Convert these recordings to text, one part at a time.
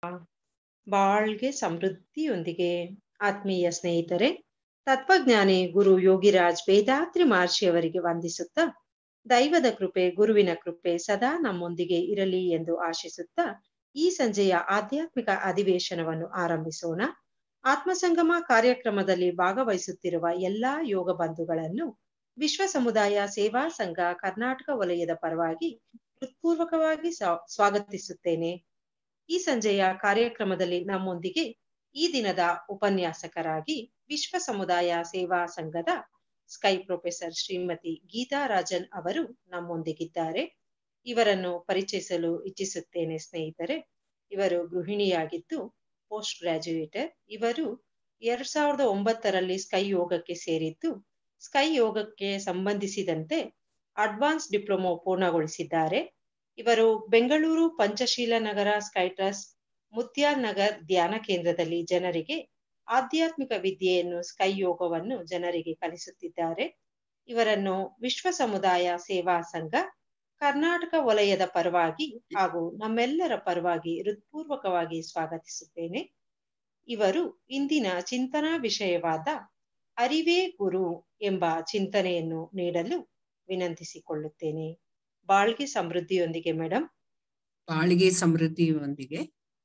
ಬಾಳ್ಗೆ ಸಮೃದ್ಧಿಯೊಂದಿಗೆ ಆತ್ಮೀಯ ಸ್ನೇಹಿತರೆ ತತ್ವಜ್ಞಾನಿ ಗುರು ಯೋಗಿರಾಜ್ ವೇದಾತ್ರಿ ಮಹರ್ಷಿಯವರಿಗೆ ವಂದಿಸುತ್ತಾ ದೈವದ ಕೃಪೆ ಗುರುವಿನ ಕೃಪೆ ಸದಾ ನಮ್ಮೊಂದಿಗೆ ಇರಲಿ ಎಂದು ಆಶಿಸುತ್ತಾ ಈ ಸಂಜೆಯ ಆಧ್ಯಾತ್ಮಿಕ ಅಧಿವೇಶನವನ್ನು ಆರಂಭಿಸೋಣ ಆತ್ಮಸಂಗಮ ಕಾರ್ಯಕ್ರಮದಲ್ಲಿ ಭಾಗವಹಿಸುತ್ತಿರುವ ಎಲ್ಲಾ ಯೋಗ ಬಂಧುಗಳನ್ನು ವಿಶ್ವ ಸಮುದಾಯ ಸೇವಾ ಸಂಘ ಕರ್ನಾಟಕ ವಲಯದ ಪರವಾಗಿ ಹೃತ್ಪೂರ್ವಕವಾಗಿ ಸ್ವಾಗತಿಸುತ್ತೇನೆ ಈ ಸಂಜೆಯ ಕಾರ್ಯಕ್ರಮದಲ್ಲಿ ನಮ್ಮೊಂದಿಗೆ ಈ ದಿನದ ಉಪನ್ಯಾಸಕರಾಗಿ ವಿಶ್ವ ಸಮುದಾಯ ಸೇವಾ ಸಂಘದ ಸ್ಕೈ ಪ್ರೊಫೆಸರ್ ಶ್ರೀಮತಿ ಗೀತಾ ರಾಜನ್ ಅವರು ನಮ್ಮೊಂದಿಗಿದ್ದಾರೆ ಇವರನ್ನು ಪರಿಚಯಿಸಲು ಇಚ್ಛಿಸುತ್ತೇನೆ ಸ್ನೇಹಿತರೆ ಇವರು ಗೃಹಿಣಿಯಾಗಿದ್ದು ಪೋಸ್ಟ್ ಗ್ರಾಜ್ಯುಯೇಟರ್ ಇವರು ಎರಡ್ ಸಾವಿರದ ಒಂಬತ್ತರಲ್ಲಿ ಸ್ಕೈ ಯೋಗಕ್ಕೆ ಸೇರಿದ್ದು ಸ್ಕೈ ಯೋಗಕ್ಕೆ ಸಂಬಂಧಿಸಿದಂತೆ ಅಡ್ವಾನ್ಸ್ ಡಿಪ್ಲೊಮೊ ಪೂರ್ಣಗೊಳಿಸಿದ್ದಾರೆ ಇವರು ಬೆಂಗಳೂರು ಪಂಚಶೀಲ ನಗರ ಸ್ಕೈ ಟ್ರಸ್ಟ್ ಮುತ್ಯಾಲ್ ನಗರ್ ಧ್ಯಾನ ಕೇಂದ್ರದಲ್ಲಿ ಜನರಿಗೆ ಆಧ್ಯಾತ್ಮಿಕ ವಿದ್ಯೆಯನ್ನು ಸ್ಕೈ ಯೋಗವನ್ನು ಜನರಿಗೆ ಕಲಿಸುತ್ತಿದ್ದಾರೆ ಇವರನ್ನು ವಿಶ್ವ ಸಮುದಾಯ ಸೇವಾ ಸಂಘ ಕರ್ನಾಟಕ ವಲಯದ ಪರವಾಗಿ ಹಾಗೂ ನಮ್ಮೆಲ್ಲರ ಪರವಾಗಿ ಹೃತ್ಪೂರ್ವಕವಾಗಿ ಸ್ವಾಗತಿಸುತ್ತೇನೆ ಇವರು ಇಂದಿನ ಚಿಂತನಾ ವಿಷಯವಾದ ಅರಿವೇ ಗುರು ಎಂಬ ಚಿಂತನೆಯನ್ನು ನೀಡಲು ವಿನಂತಿಸಿಕೊಳ್ಳುತ್ತೇನೆ ಬಾಳ್ಗೆ ಸಮೃದ್ಧಿಯೊಂದಿಗೆ ಮೇಡಮ್ ಬಾಳಿಗೆ ಸಮೃದ್ಧಿಯೊಂದಿಗೆ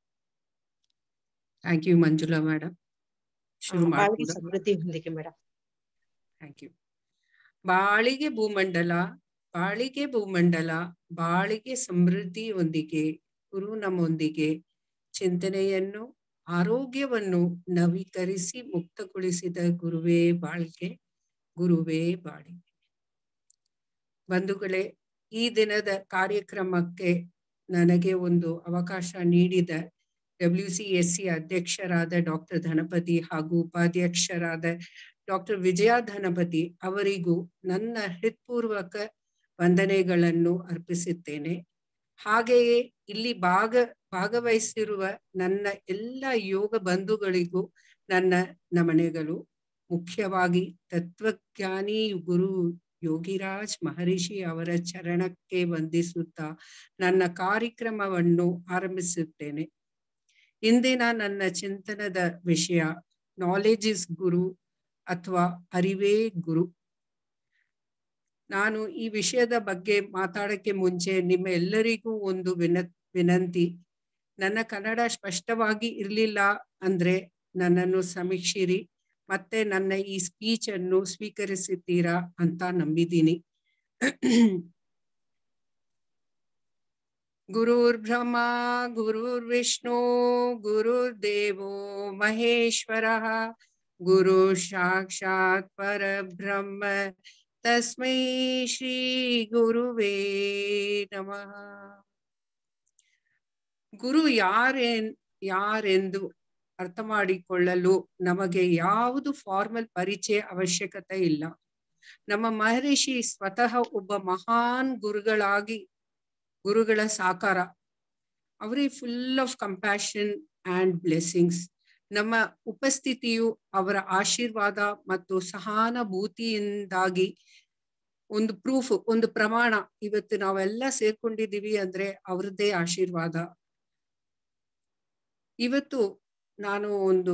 ಥ್ಯಾಂಕ್ ಯು ಮಂಜುಳಾ ಮೇಡಮ್ ಶುರು ಬಾಳ್ಗೆ ಮಾಡ್ಬೋದಾ ಸಮೃದ್ಧಿಯೊಂದಿಗೆ ಮೇಡಮ್ ಥ್ಯಾಂಕ್ ಯು ಬಾಳಿಗೆ ಭೂಮಂಡಲ ಬಾಳಿಗೆ ಭೂಮಂಡಲ ಬಾಳಿಗೆ ಸಮೃದ್ಧಿಯೊಂದಿಗೆ ಗುರು ನಮ್ಮೊಂದಿಗೆ ಚಿಂತನೆಯನ್ನು ಆರೋಗ್ಯವನ್ನು ನವೀಕರಿಸಿ ಮುಕ್ತಗೊಳಿಸಿದ ಗುರುವೇ ಬಾಳಿಗೆ ಗುರುವೇ ಬಾಳಿಗೆ ಬಂಧುಗಳೇ ಈ ದಿನದ ಕಾರ್ಯಕ್ರಮಕ್ಕೆ ನನಗೆ ಒಂದು ಅವಕಾಶ ನೀಡಿದ ಡಬ್ಲ್ಯೂ ಸಿ ಎಸ್ ಸಿ ಅಧ್ಯಕ್ಷರಾದ ಡಾಕ್ಟರ್ ಧನಪತಿ ಹಾಗೂ ಉಪಾಧ್ಯಕ್ಷರಾದ ಡಾಕ್ಟರ್ ವಿಜಯ ಧನಪತಿ ಅವರಿಗೂ ನನ್ನ ಹೃತ್ಪೂರ್ವಕ ವಂದನೆಗಳನ್ನು ಅರ್ಪಿಸುತ್ತೇನೆ ಹಾಗೆಯೇ ಇಲ್ಲಿ ಭಾಗ ಭಾಗವಹಿಸಿರುವ ನನ್ನ ಎಲ್ಲ ಯೋಗ ಬಂಧುಗಳಿಗೂ ನನ್ನ ನಮನೆಗಳು ಮುಖ್ಯವಾಗಿ ತತ್ವಜ್ಞಾನಿ ಗುರು ಯೋಗಿರಾಜ್ ಮಹರ್ಷಿ ಅವರ ಚರಣಕ್ಕೆ ವಂದಿಸುತ್ತಾ ನನ್ನ ಕಾರ್ಯಕ್ರಮವನ್ನು ಆರಂಭಿಸುತ್ತೇನೆ ಇಂದಿನ ನನ್ನ ಚಿಂತನದ ವಿಷಯ ನಾಲೆಜ್ ಇಸ್ ಗುರು ಅಥವಾ ಅರಿವೇ ಗುರು ನಾನು ಈ ವಿಷಯದ ಬಗ್ಗೆ ಮಾತಾಡಕ್ಕೆ ಮುಂಚೆ ನಿಮ್ಮ ಎಲ್ಲರಿಗೂ ಒಂದು ವಿನ ವಿನಂತಿ ನನ್ನ ಕನ್ನಡ ಸ್ಪಷ್ಟವಾಗಿ ಇರಲಿಲ್ಲ ಅಂದ್ರೆ ನನ್ನನ್ನು ಸಮೀಕ್ಷಿರಿ ಮತ್ತೆ ನನ್ನ ಈ ಸ್ಪೀಚ್ ಅನ್ನು ಸ್ವೀಕರಿಸುತ್ತೀರಾ ಅಂತ ನಂಬಿದ್ದೀನಿ ಗುರುರ್ ಬ್ರಹ್ಮ ಗುರುರ್ ವಿಷ್ಣು ಗುರುರ್ ದೇವೋ ಮಹೇಶ್ವರ ಗುರು ಸಾಕ್ಷಾತ್ ಪರಬ್ರಹ್ಮ ತಸ್ಮೈ ಶ್ರೀ ಗುರುವೇ ನಮಃ ಗುರು ಯಾರೇನ್ ಯಾರೆಂದು ಅರ್ಥ ಮಾಡಿಕೊಳ್ಳಲು ನಮಗೆ ಯಾವುದು ಫಾರ್ಮಲ್ ಪರಿಚಯ ಅವಶ್ಯಕತೆ ಇಲ್ಲ ನಮ್ಮ ಮಹರ್ಷಿ ಸ್ವತಃ ಒಬ್ಬ ಮಹಾನ್ ಗುರುಗಳಾಗಿ ಗುರುಗಳ ಸಾಕಾರ ಅವರೇ full of compassion and blessings ನಮ್ಮ ಉಪಸ್ಥಿತಿಯು ಅವರ ಆಶೀರ್ವಾದ ಮತ್ತು ಸಹಾನುಭೂತಿಯಿಂದಾಗಿ ಒಂದು ಪ್ರೂಫ್ ಒಂದು ಪ್ರಮಾಣ ಇವತ್ತು ನಾವೆಲ್ಲ ಸೇರ್ಕೊಂಡಿದೀವಿ ಅಂದ್ರೆ ಅವ್ರದ್ದೇ ಆಶೀರ್ವಾದ ಇವತ್ತು ನಾನು ಒಂದು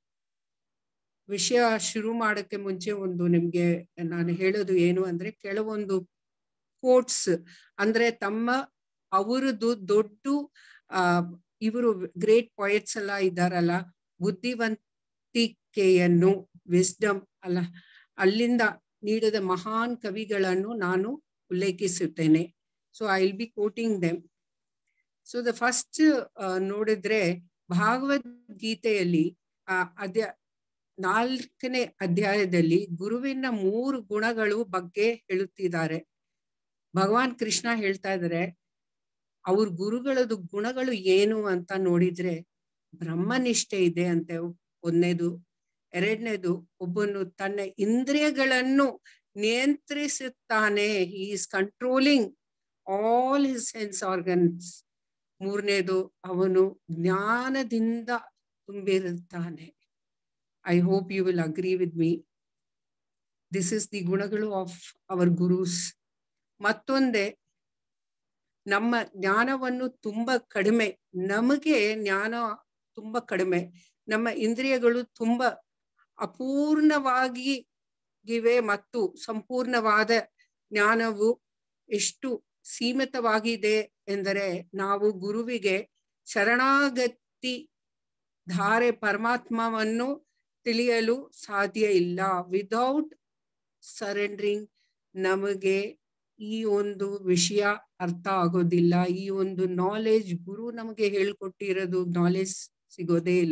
ವಿಷಯ ಶುರು ಮಾಡಕ್ಕೆ ಮುಂಚೆ ಒಂದು ನಿಮ್ಗೆ ನಾನು ಹೇಳೋದು ಏನು ಅಂದ್ರೆ ಕೆಲವೊಂದು ಕೋಟ್ಸ್ ಅಂದ್ರೆ ತಮ್ಮ ಅವರದ್ದು ದೊಡ್ಡ ಆ ಇವರು ಗ್ರೇಟ್ ಪಾಯಿಟ್ಸ್ ಎಲ್ಲ ಇದ್ದಾರಲ್ಲ ಬುದ್ಧಿವಂತಿಕೆಯನ್ನು ವಿಸ್ಡಮ್ ಅಲ್ಲ ಅಲ್ಲಿಂದ ನೀಡಿದ ಮಹಾನ್ ಕವಿಗಳನ್ನು ನಾನು ಉಲ್ಲೇಖಿಸುತ್ತೇನೆ so I will be quoting them so the first ನೋಡಿದ್ರೆ ಭಾಗವದ್ಗೀತೆಯಲ್ಲಿ ಆ ಅಧ್ಯ ನಾಲ್ಕನೇ ಅಧ್ಯಾಯದಲ್ಲಿ ಗುರುವಿನ ಮೂರು ಗುಣಗಳು ಬಗ್ಗೆ ಹೇಳುತ್ತಿದ್ದಾರೆ ಭಗವಾನ್ ಕೃಷ್ಣ ಹೇಳ್ತಾ ಇದ್ದಾರೆ ಅವ್ರ ಗುರುಗಳದು ಗುಣಗಳು ಏನು ಅಂತ ನೋಡಿದ್ರೆ ಬ್ರಹ್ಮನಿಷ್ಠೆ ಇದೆ ಅಂತೆ ಒಂದನೇದು ಎರಡನೇದು ಒಬ್ಬನು ತನ್ನ ಇಂದ್ರಿಯಗಳನ್ನು ನಿಯಂತ್ರಿಸುತ್ತಾನೆ is controlling all his sense organs ಮೂರನೇದು ಅವನು ಜ್ಞಾನದಿಂದ ತುಂಬಿರುತ್ತಾನೆ I hope you will agree with me this is the ಗುಣಗಳು ಆಫ್ ಅವರ್ ಗುರುಸ್ ಮತ್ತೊಂದೇ ನಮ್ಮ ಜ್ಞಾನವನ್ನು ತುಂಬಾ ಕಡಿಮೆ ನಮಗೆ ಜ್ಞಾನ ತುಂಬಾ ಕಡಿಮೆ ನಮ್ಮ ಇಂದ್ರಿಯಗಳು ತುಂಬಾ ಅಪೂರ್ಣವಾಗಿ ಇವೆ ಮತ್ತು ಸಂಪೂರ್ಣವಾದ ಜ್ಞಾನವು ಎಷ್ಟು ಸೀಮಿತವಾಗಿದೆ ಎಂದರೆ ನಾವು ಗುರುವಿಗೆ ಶರಣಾಗತಿ ಧಾರೆ ಪರಮಾತ್ಮವನ್ನು ತಿಳಿಯಲು ಸಾಧ್ಯ ಇಲ್ಲ ವಿದೌಟ್ ಸರೆಂಡ್ರಿಂಗ್ ನಮಗೆ ಈ ಒಂದು ವಿಷಯ ಅರ್ಥ ಆಗೋದಿಲ್ಲ ಈ ಒಂದು ನಾಲೆಜ್ ಗುರು ನಮಗೆ ಹೇಳ್ಕೊಟ್ಟಿರೋದು ನಾಲೆಜ್ ಸಿಗೋದೇ ಇಲ್ಲ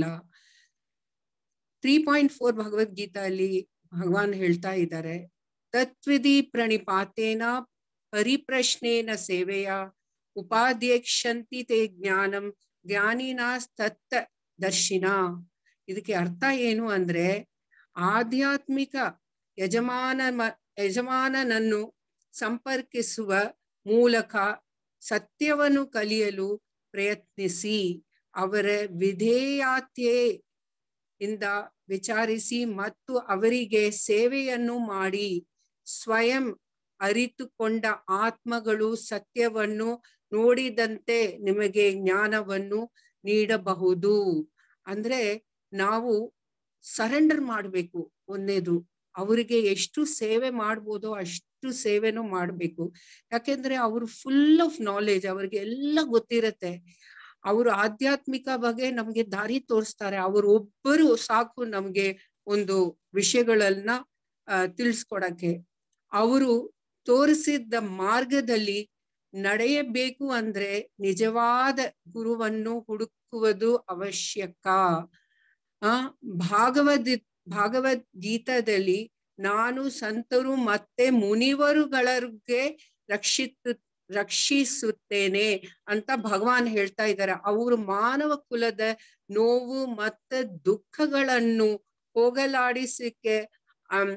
ತ್ರೀ ಪಾಯಿಂಟ್ ಫೋರ್ ಭಗವದ್ಗೀತೆಯಲ್ಲಿ ಭಗವಾನ್ ಹೇಳ್ತಾ ಇದ್ದಾರೆ ತತ್ವಿಧಿ ಪ್ರಣಿಪಾತೇನ ಪರಿಪ್ರಶ್ನೇನ ಸೇವೆಯ ಉಪಾಧ್ಯಕ್ಷಂತಿ ತೇ ಜ್ಞಾನಂ ಜ್ಞಾನಿನ ತತ್ತ ದರ್ಶಿನ ಇದಕ್ಕೆ ಅರ್ಥ ಏನು ಅಂದ್ರೆ ಆಧ್ಯಾತ್ಮಿಕ ಯಜಮಾನ ಯಜಮಾನನನ್ನು ಸಂಪರ್ಕಿಸುವ ಮೂಲಕ ಸತ್ಯವನ್ನು ಕಲಿಯಲು ಪ್ರಯತ್ನಿಸಿ ಅವರ ವಿಧೇಯತೆ ಇಂದ ವಿಚಾರಿಸಿ ಮತ್ತು ಅವರಿಗೆ ಸೇವೆಯನ್ನು ಮಾಡಿ ಸ್ವಯಂ ಅರಿತುಕೊಂಡ ಆತ್ಮಗಳು ಸತ್ಯವನ್ನು ನೋಡಿದಂತೆ ನಿಮಗೆ ಜ್ಞಾನವನ್ನು ನೀಡಬಹುದು ಅಂದ್ರೆ ನಾವು ಸರೆಂಡರ್ ಮಾಡ್ಬೇಕು ಒಂದೇದು ಅವರಿಗೆ ಎಷ್ಟು ಸೇವೆ ಮಾಡ್ಬೋದೋ ಅಷ್ಟು ಸೇವೆನೂ ಮಾಡ್ಬೇಕು ಯಾಕೆಂದ್ರೆ ಅವರು ಫುಲ್ ಆಫ್ ನಾಲೆಜ್ ಅವ್ರಿಗೆ ಎಲ್ಲ ಗೊತ್ತಿರತ್ತೆ ಅವರು ಆಧ್ಯಾತ್ಮಿಕ ಬಗ್ಗೆ ನಮ್ಗೆ ದಾರಿ ತೋರಿಸ್ತಾರೆ ಅವರು ಒಬ್ಬರು ಸಾಕು ನಮ್ಗೆ ಒಂದು ವಿಷಯಗಳನ್ನ ಅಹ್ ತಿಳಿಸ್ಕೊಡಕ್ಕೆ ಅವರು ತೋರಿಸಿದ್ದ ಮಾರ್ಗದಲ್ಲಿ ನಡೆಯಬೇಕು ಅಂದ್ರೆ ನಿಜವಾದ ಗುರುವನ್ನು ಹುಡುಕುವುದು ಅವಶ್ಯಕ ಆ ಭಾಗವದ್ ಭಾಗವದ್ಗೀತದಲ್ಲಿ ನಾನು ಸಂತರು ಮತ್ತೆ ಮುನಿವರುಗಳಿಗೆ ರಕ್ಷಿತ ರಕ್ಷಿಸುತ್ತೇನೆ ಅಂತ ಭಗವಾನ್ ಹೇಳ್ತಾ ಇದ್ದಾರೆ ಅವರು ಮಾನವ ಕುಲದ ನೋವು ಮತ್ತೆ ದುಃಖಗಳನ್ನು ಹೋಗಲಾಡಿಸಕ್ಕೆ ಅಂ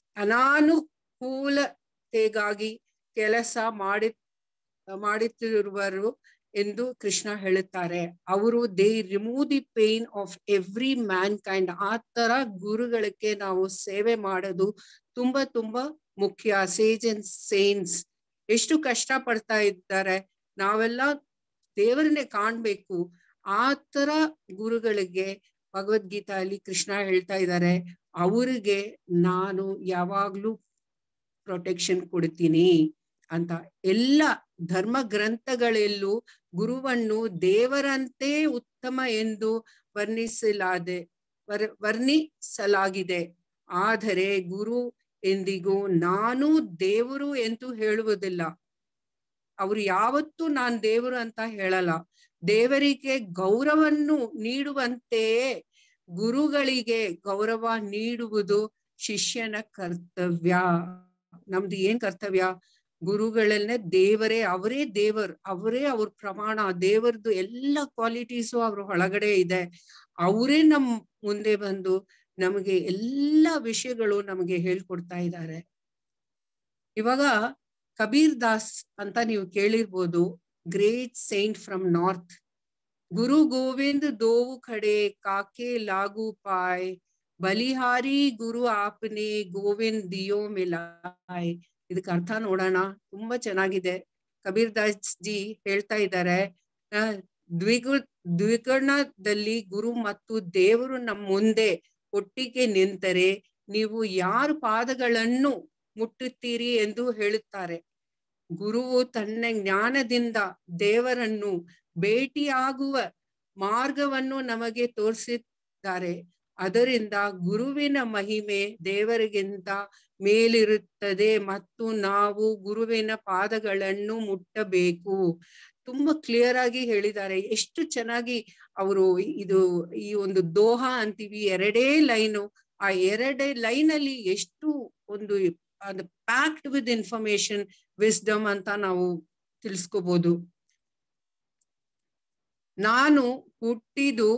ಅನಾನುಕೂಲತೆಗಾಗಿ ಕೆಲಸ ಮಾಡಿ ಮಾಡುತ್ತಿರುವರು ಎಂದು ಕೃಷ್ಣ ಹೇಳುತ್ತಾರೆ ಅವರು they remove the pain of every mankind ಆ ತರ ಗುರುಗಳಿಗೆ ನಾವು ಸೇವೆ ಮಾಡೋದು ತುಂಬಾ ತುಂಬಾ ಮುಖ್ಯ ಸೇಜ್ ಅಂಡ್ ಸೇನ್ಸ್ ಎಷ್ಟು ಕಷ್ಟ ಪಡ್ತಾ ಇದ್ದಾರೆ ನಾವೆಲ್ಲ ದೇವರನ್ನೇ ಕಾಣ್ಬೇಕು ಆ ತರ ಗುರುಗಳಿಗೆ ಭಗವದ್ಗೀತೆಯಲ್ಲಿ ಕೃಷ್ಣ ಹೇಳ್ತಾ ಇದ್ದಾರೆ ಅವರಿಗೆ ನಾನು ಯಾವಾಗ್ಲೂ ಪ್ರೊಟೆಕ್ಷನ್ ಕೊಡ್ತೀನಿ ಅಂತ ಎಲ್ಲ ಧರ್ಮ ಗ್ರಂಥಗಳಲ್ಲೂ ಗುರುವನ್ನು ದೇವರಂತೆ ಉತ್ತಮ ಎಂದು ವರ್ಣಿಸಲಾದೆ ವರ್ ವರ್ಣಿಸಲಾಗಿದೆ ಆದರೆ ಗುರು ಎಂದಿಗೂ ನಾನು ದೇವರು ಎಂದು ಹೇಳುವುದಿಲ್ಲ ಅವ್ರು ಯಾವತ್ತೂ ನಾನ್ ದೇವರು ಅಂತ ಹೇಳಲ್ಲ ದೇವರಿಗೆ ಗೌರವನ್ನು ನೀಡುವಂತೆಯೇ ಗುರುಗಳಿಗೆ ಗೌರವ ನೀಡುವುದು ಶಿಷ್ಯನ ಕರ್ತವ್ಯ ನಮ್ದು ಏನ್ ಕರ್ತವ್ಯ ಗುರುಗಳನ್ನೇ ದೇವರೇ ಅವರೇ ದೇವರ್ ಅವರೇ ಅವ್ರ ಪ್ರಮಾಣ ದೇವರದು ಎಲ್ಲ ಕ್ವಾಲಿಟೀಸು ಅವ್ರ ಒಳಗಡೆ ಇದೆ ಅವರೇ ನಮ್ ಮುಂದೆ ಬಂದು ನಮಗೆ ಎಲ್ಲ ವಿಷಯಗಳು ನಮಗೆ ಹೇಳ್ಕೊಡ್ತಾ ಇದ್ದಾರೆ ಇವಾಗ ಕಬೀರ್ ದಾಸ್ ಅಂತ ನೀವು ಕೇಳಿರ್ಬೋದು ಗ್ರೇಟ್ ಸೈಂಟ್ ಫ್ರಮ್ ನಾರ್ತ್ ಗುರು ಗೋವಿಂದ್ ದೋವು ಕಡೆ ಕಾಕೆ ಲಾಗು ಪಾಯ್ ಬಲಿಹಾರಿ ಗುರು ಆಪ್ನೆ ಗೋವಿಂದ್ ದಿಯೋ ಮಿಲಾಯ್ ಇದಕ್ಕೆ ಅರ್ಥ ನೋಡೋಣ ತುಂಬಾ ಚೆನ್ನಾಗಿದೆ ಕಬೀರ್ ದಾಸ್ ಜಿ ಹೇಳ್ತಾ ಇದ್ದಾರೆ ದ್ವಿಗು ದ್ವಿಗುಣದಲ್ಲಿ ಗುರು ಮತ್ತು ದೇವರು ನಮ್ಮ ಮುಂದೆ ಒಟ್ಟಿಗೆ ನಿಂತರೆ ನೀವು ಯಾರ ಪಾದಗಳನ್ನು ಮುಟ್ಟುತ್ತೀರಿ ಎಂದು ಹೇಳುತ್ತಾರೆ ಗುರುವು ತನ್ನ ಜ್ಞಾನದಿಂದ ದೇವರನ್ನು ಭೇಟಿಯಾಗುವ ಮಾರ್ಗವನ್ನು ನಮಗೆ ತೋರಿಸಿದ್ದಾರೆ ಅದರಿಂದ ಗುರುವಿನ ಮಹಿಮೆ ದೇವರಿಗಿಂತ ಮೇಲಿರುತ್ತದೆ ಮತ್ತು ನಾವು ಗುರುವಿನ ಪಾದಗಳನ್ನು ಮುಟ್ಟಬೇಕು ತುಂಬಾ ಕ್ಲಿಯರ್ ಆಗಿ ಹೇಳಿದ್ದಾರೆ ಎಷ್ಟು ಚೆನ್ನಾಗಿ ಅವರು ಇದು ಈ ಒಂದು ದೋಹ ಅಂತೀವಿ ಎರಡೇ ಲೈನು ಆ ಎರಡೇ ಲೈನ್ ಅಲ್ಲಿ ಎಷ್ಟು ಒಂದು ಅದು ಪ್ಯಾಕ್ಡ್ ವಿತ್ ಇನ್ಫಾರ್ಮೇಶನ್ ವಿಸ್ಡಮ್ ಅಂತ ನಾವು ತಿಳ್ಸ್ಕೋಬಹುದು ನಾನು ಹುಟ್ಟಿದು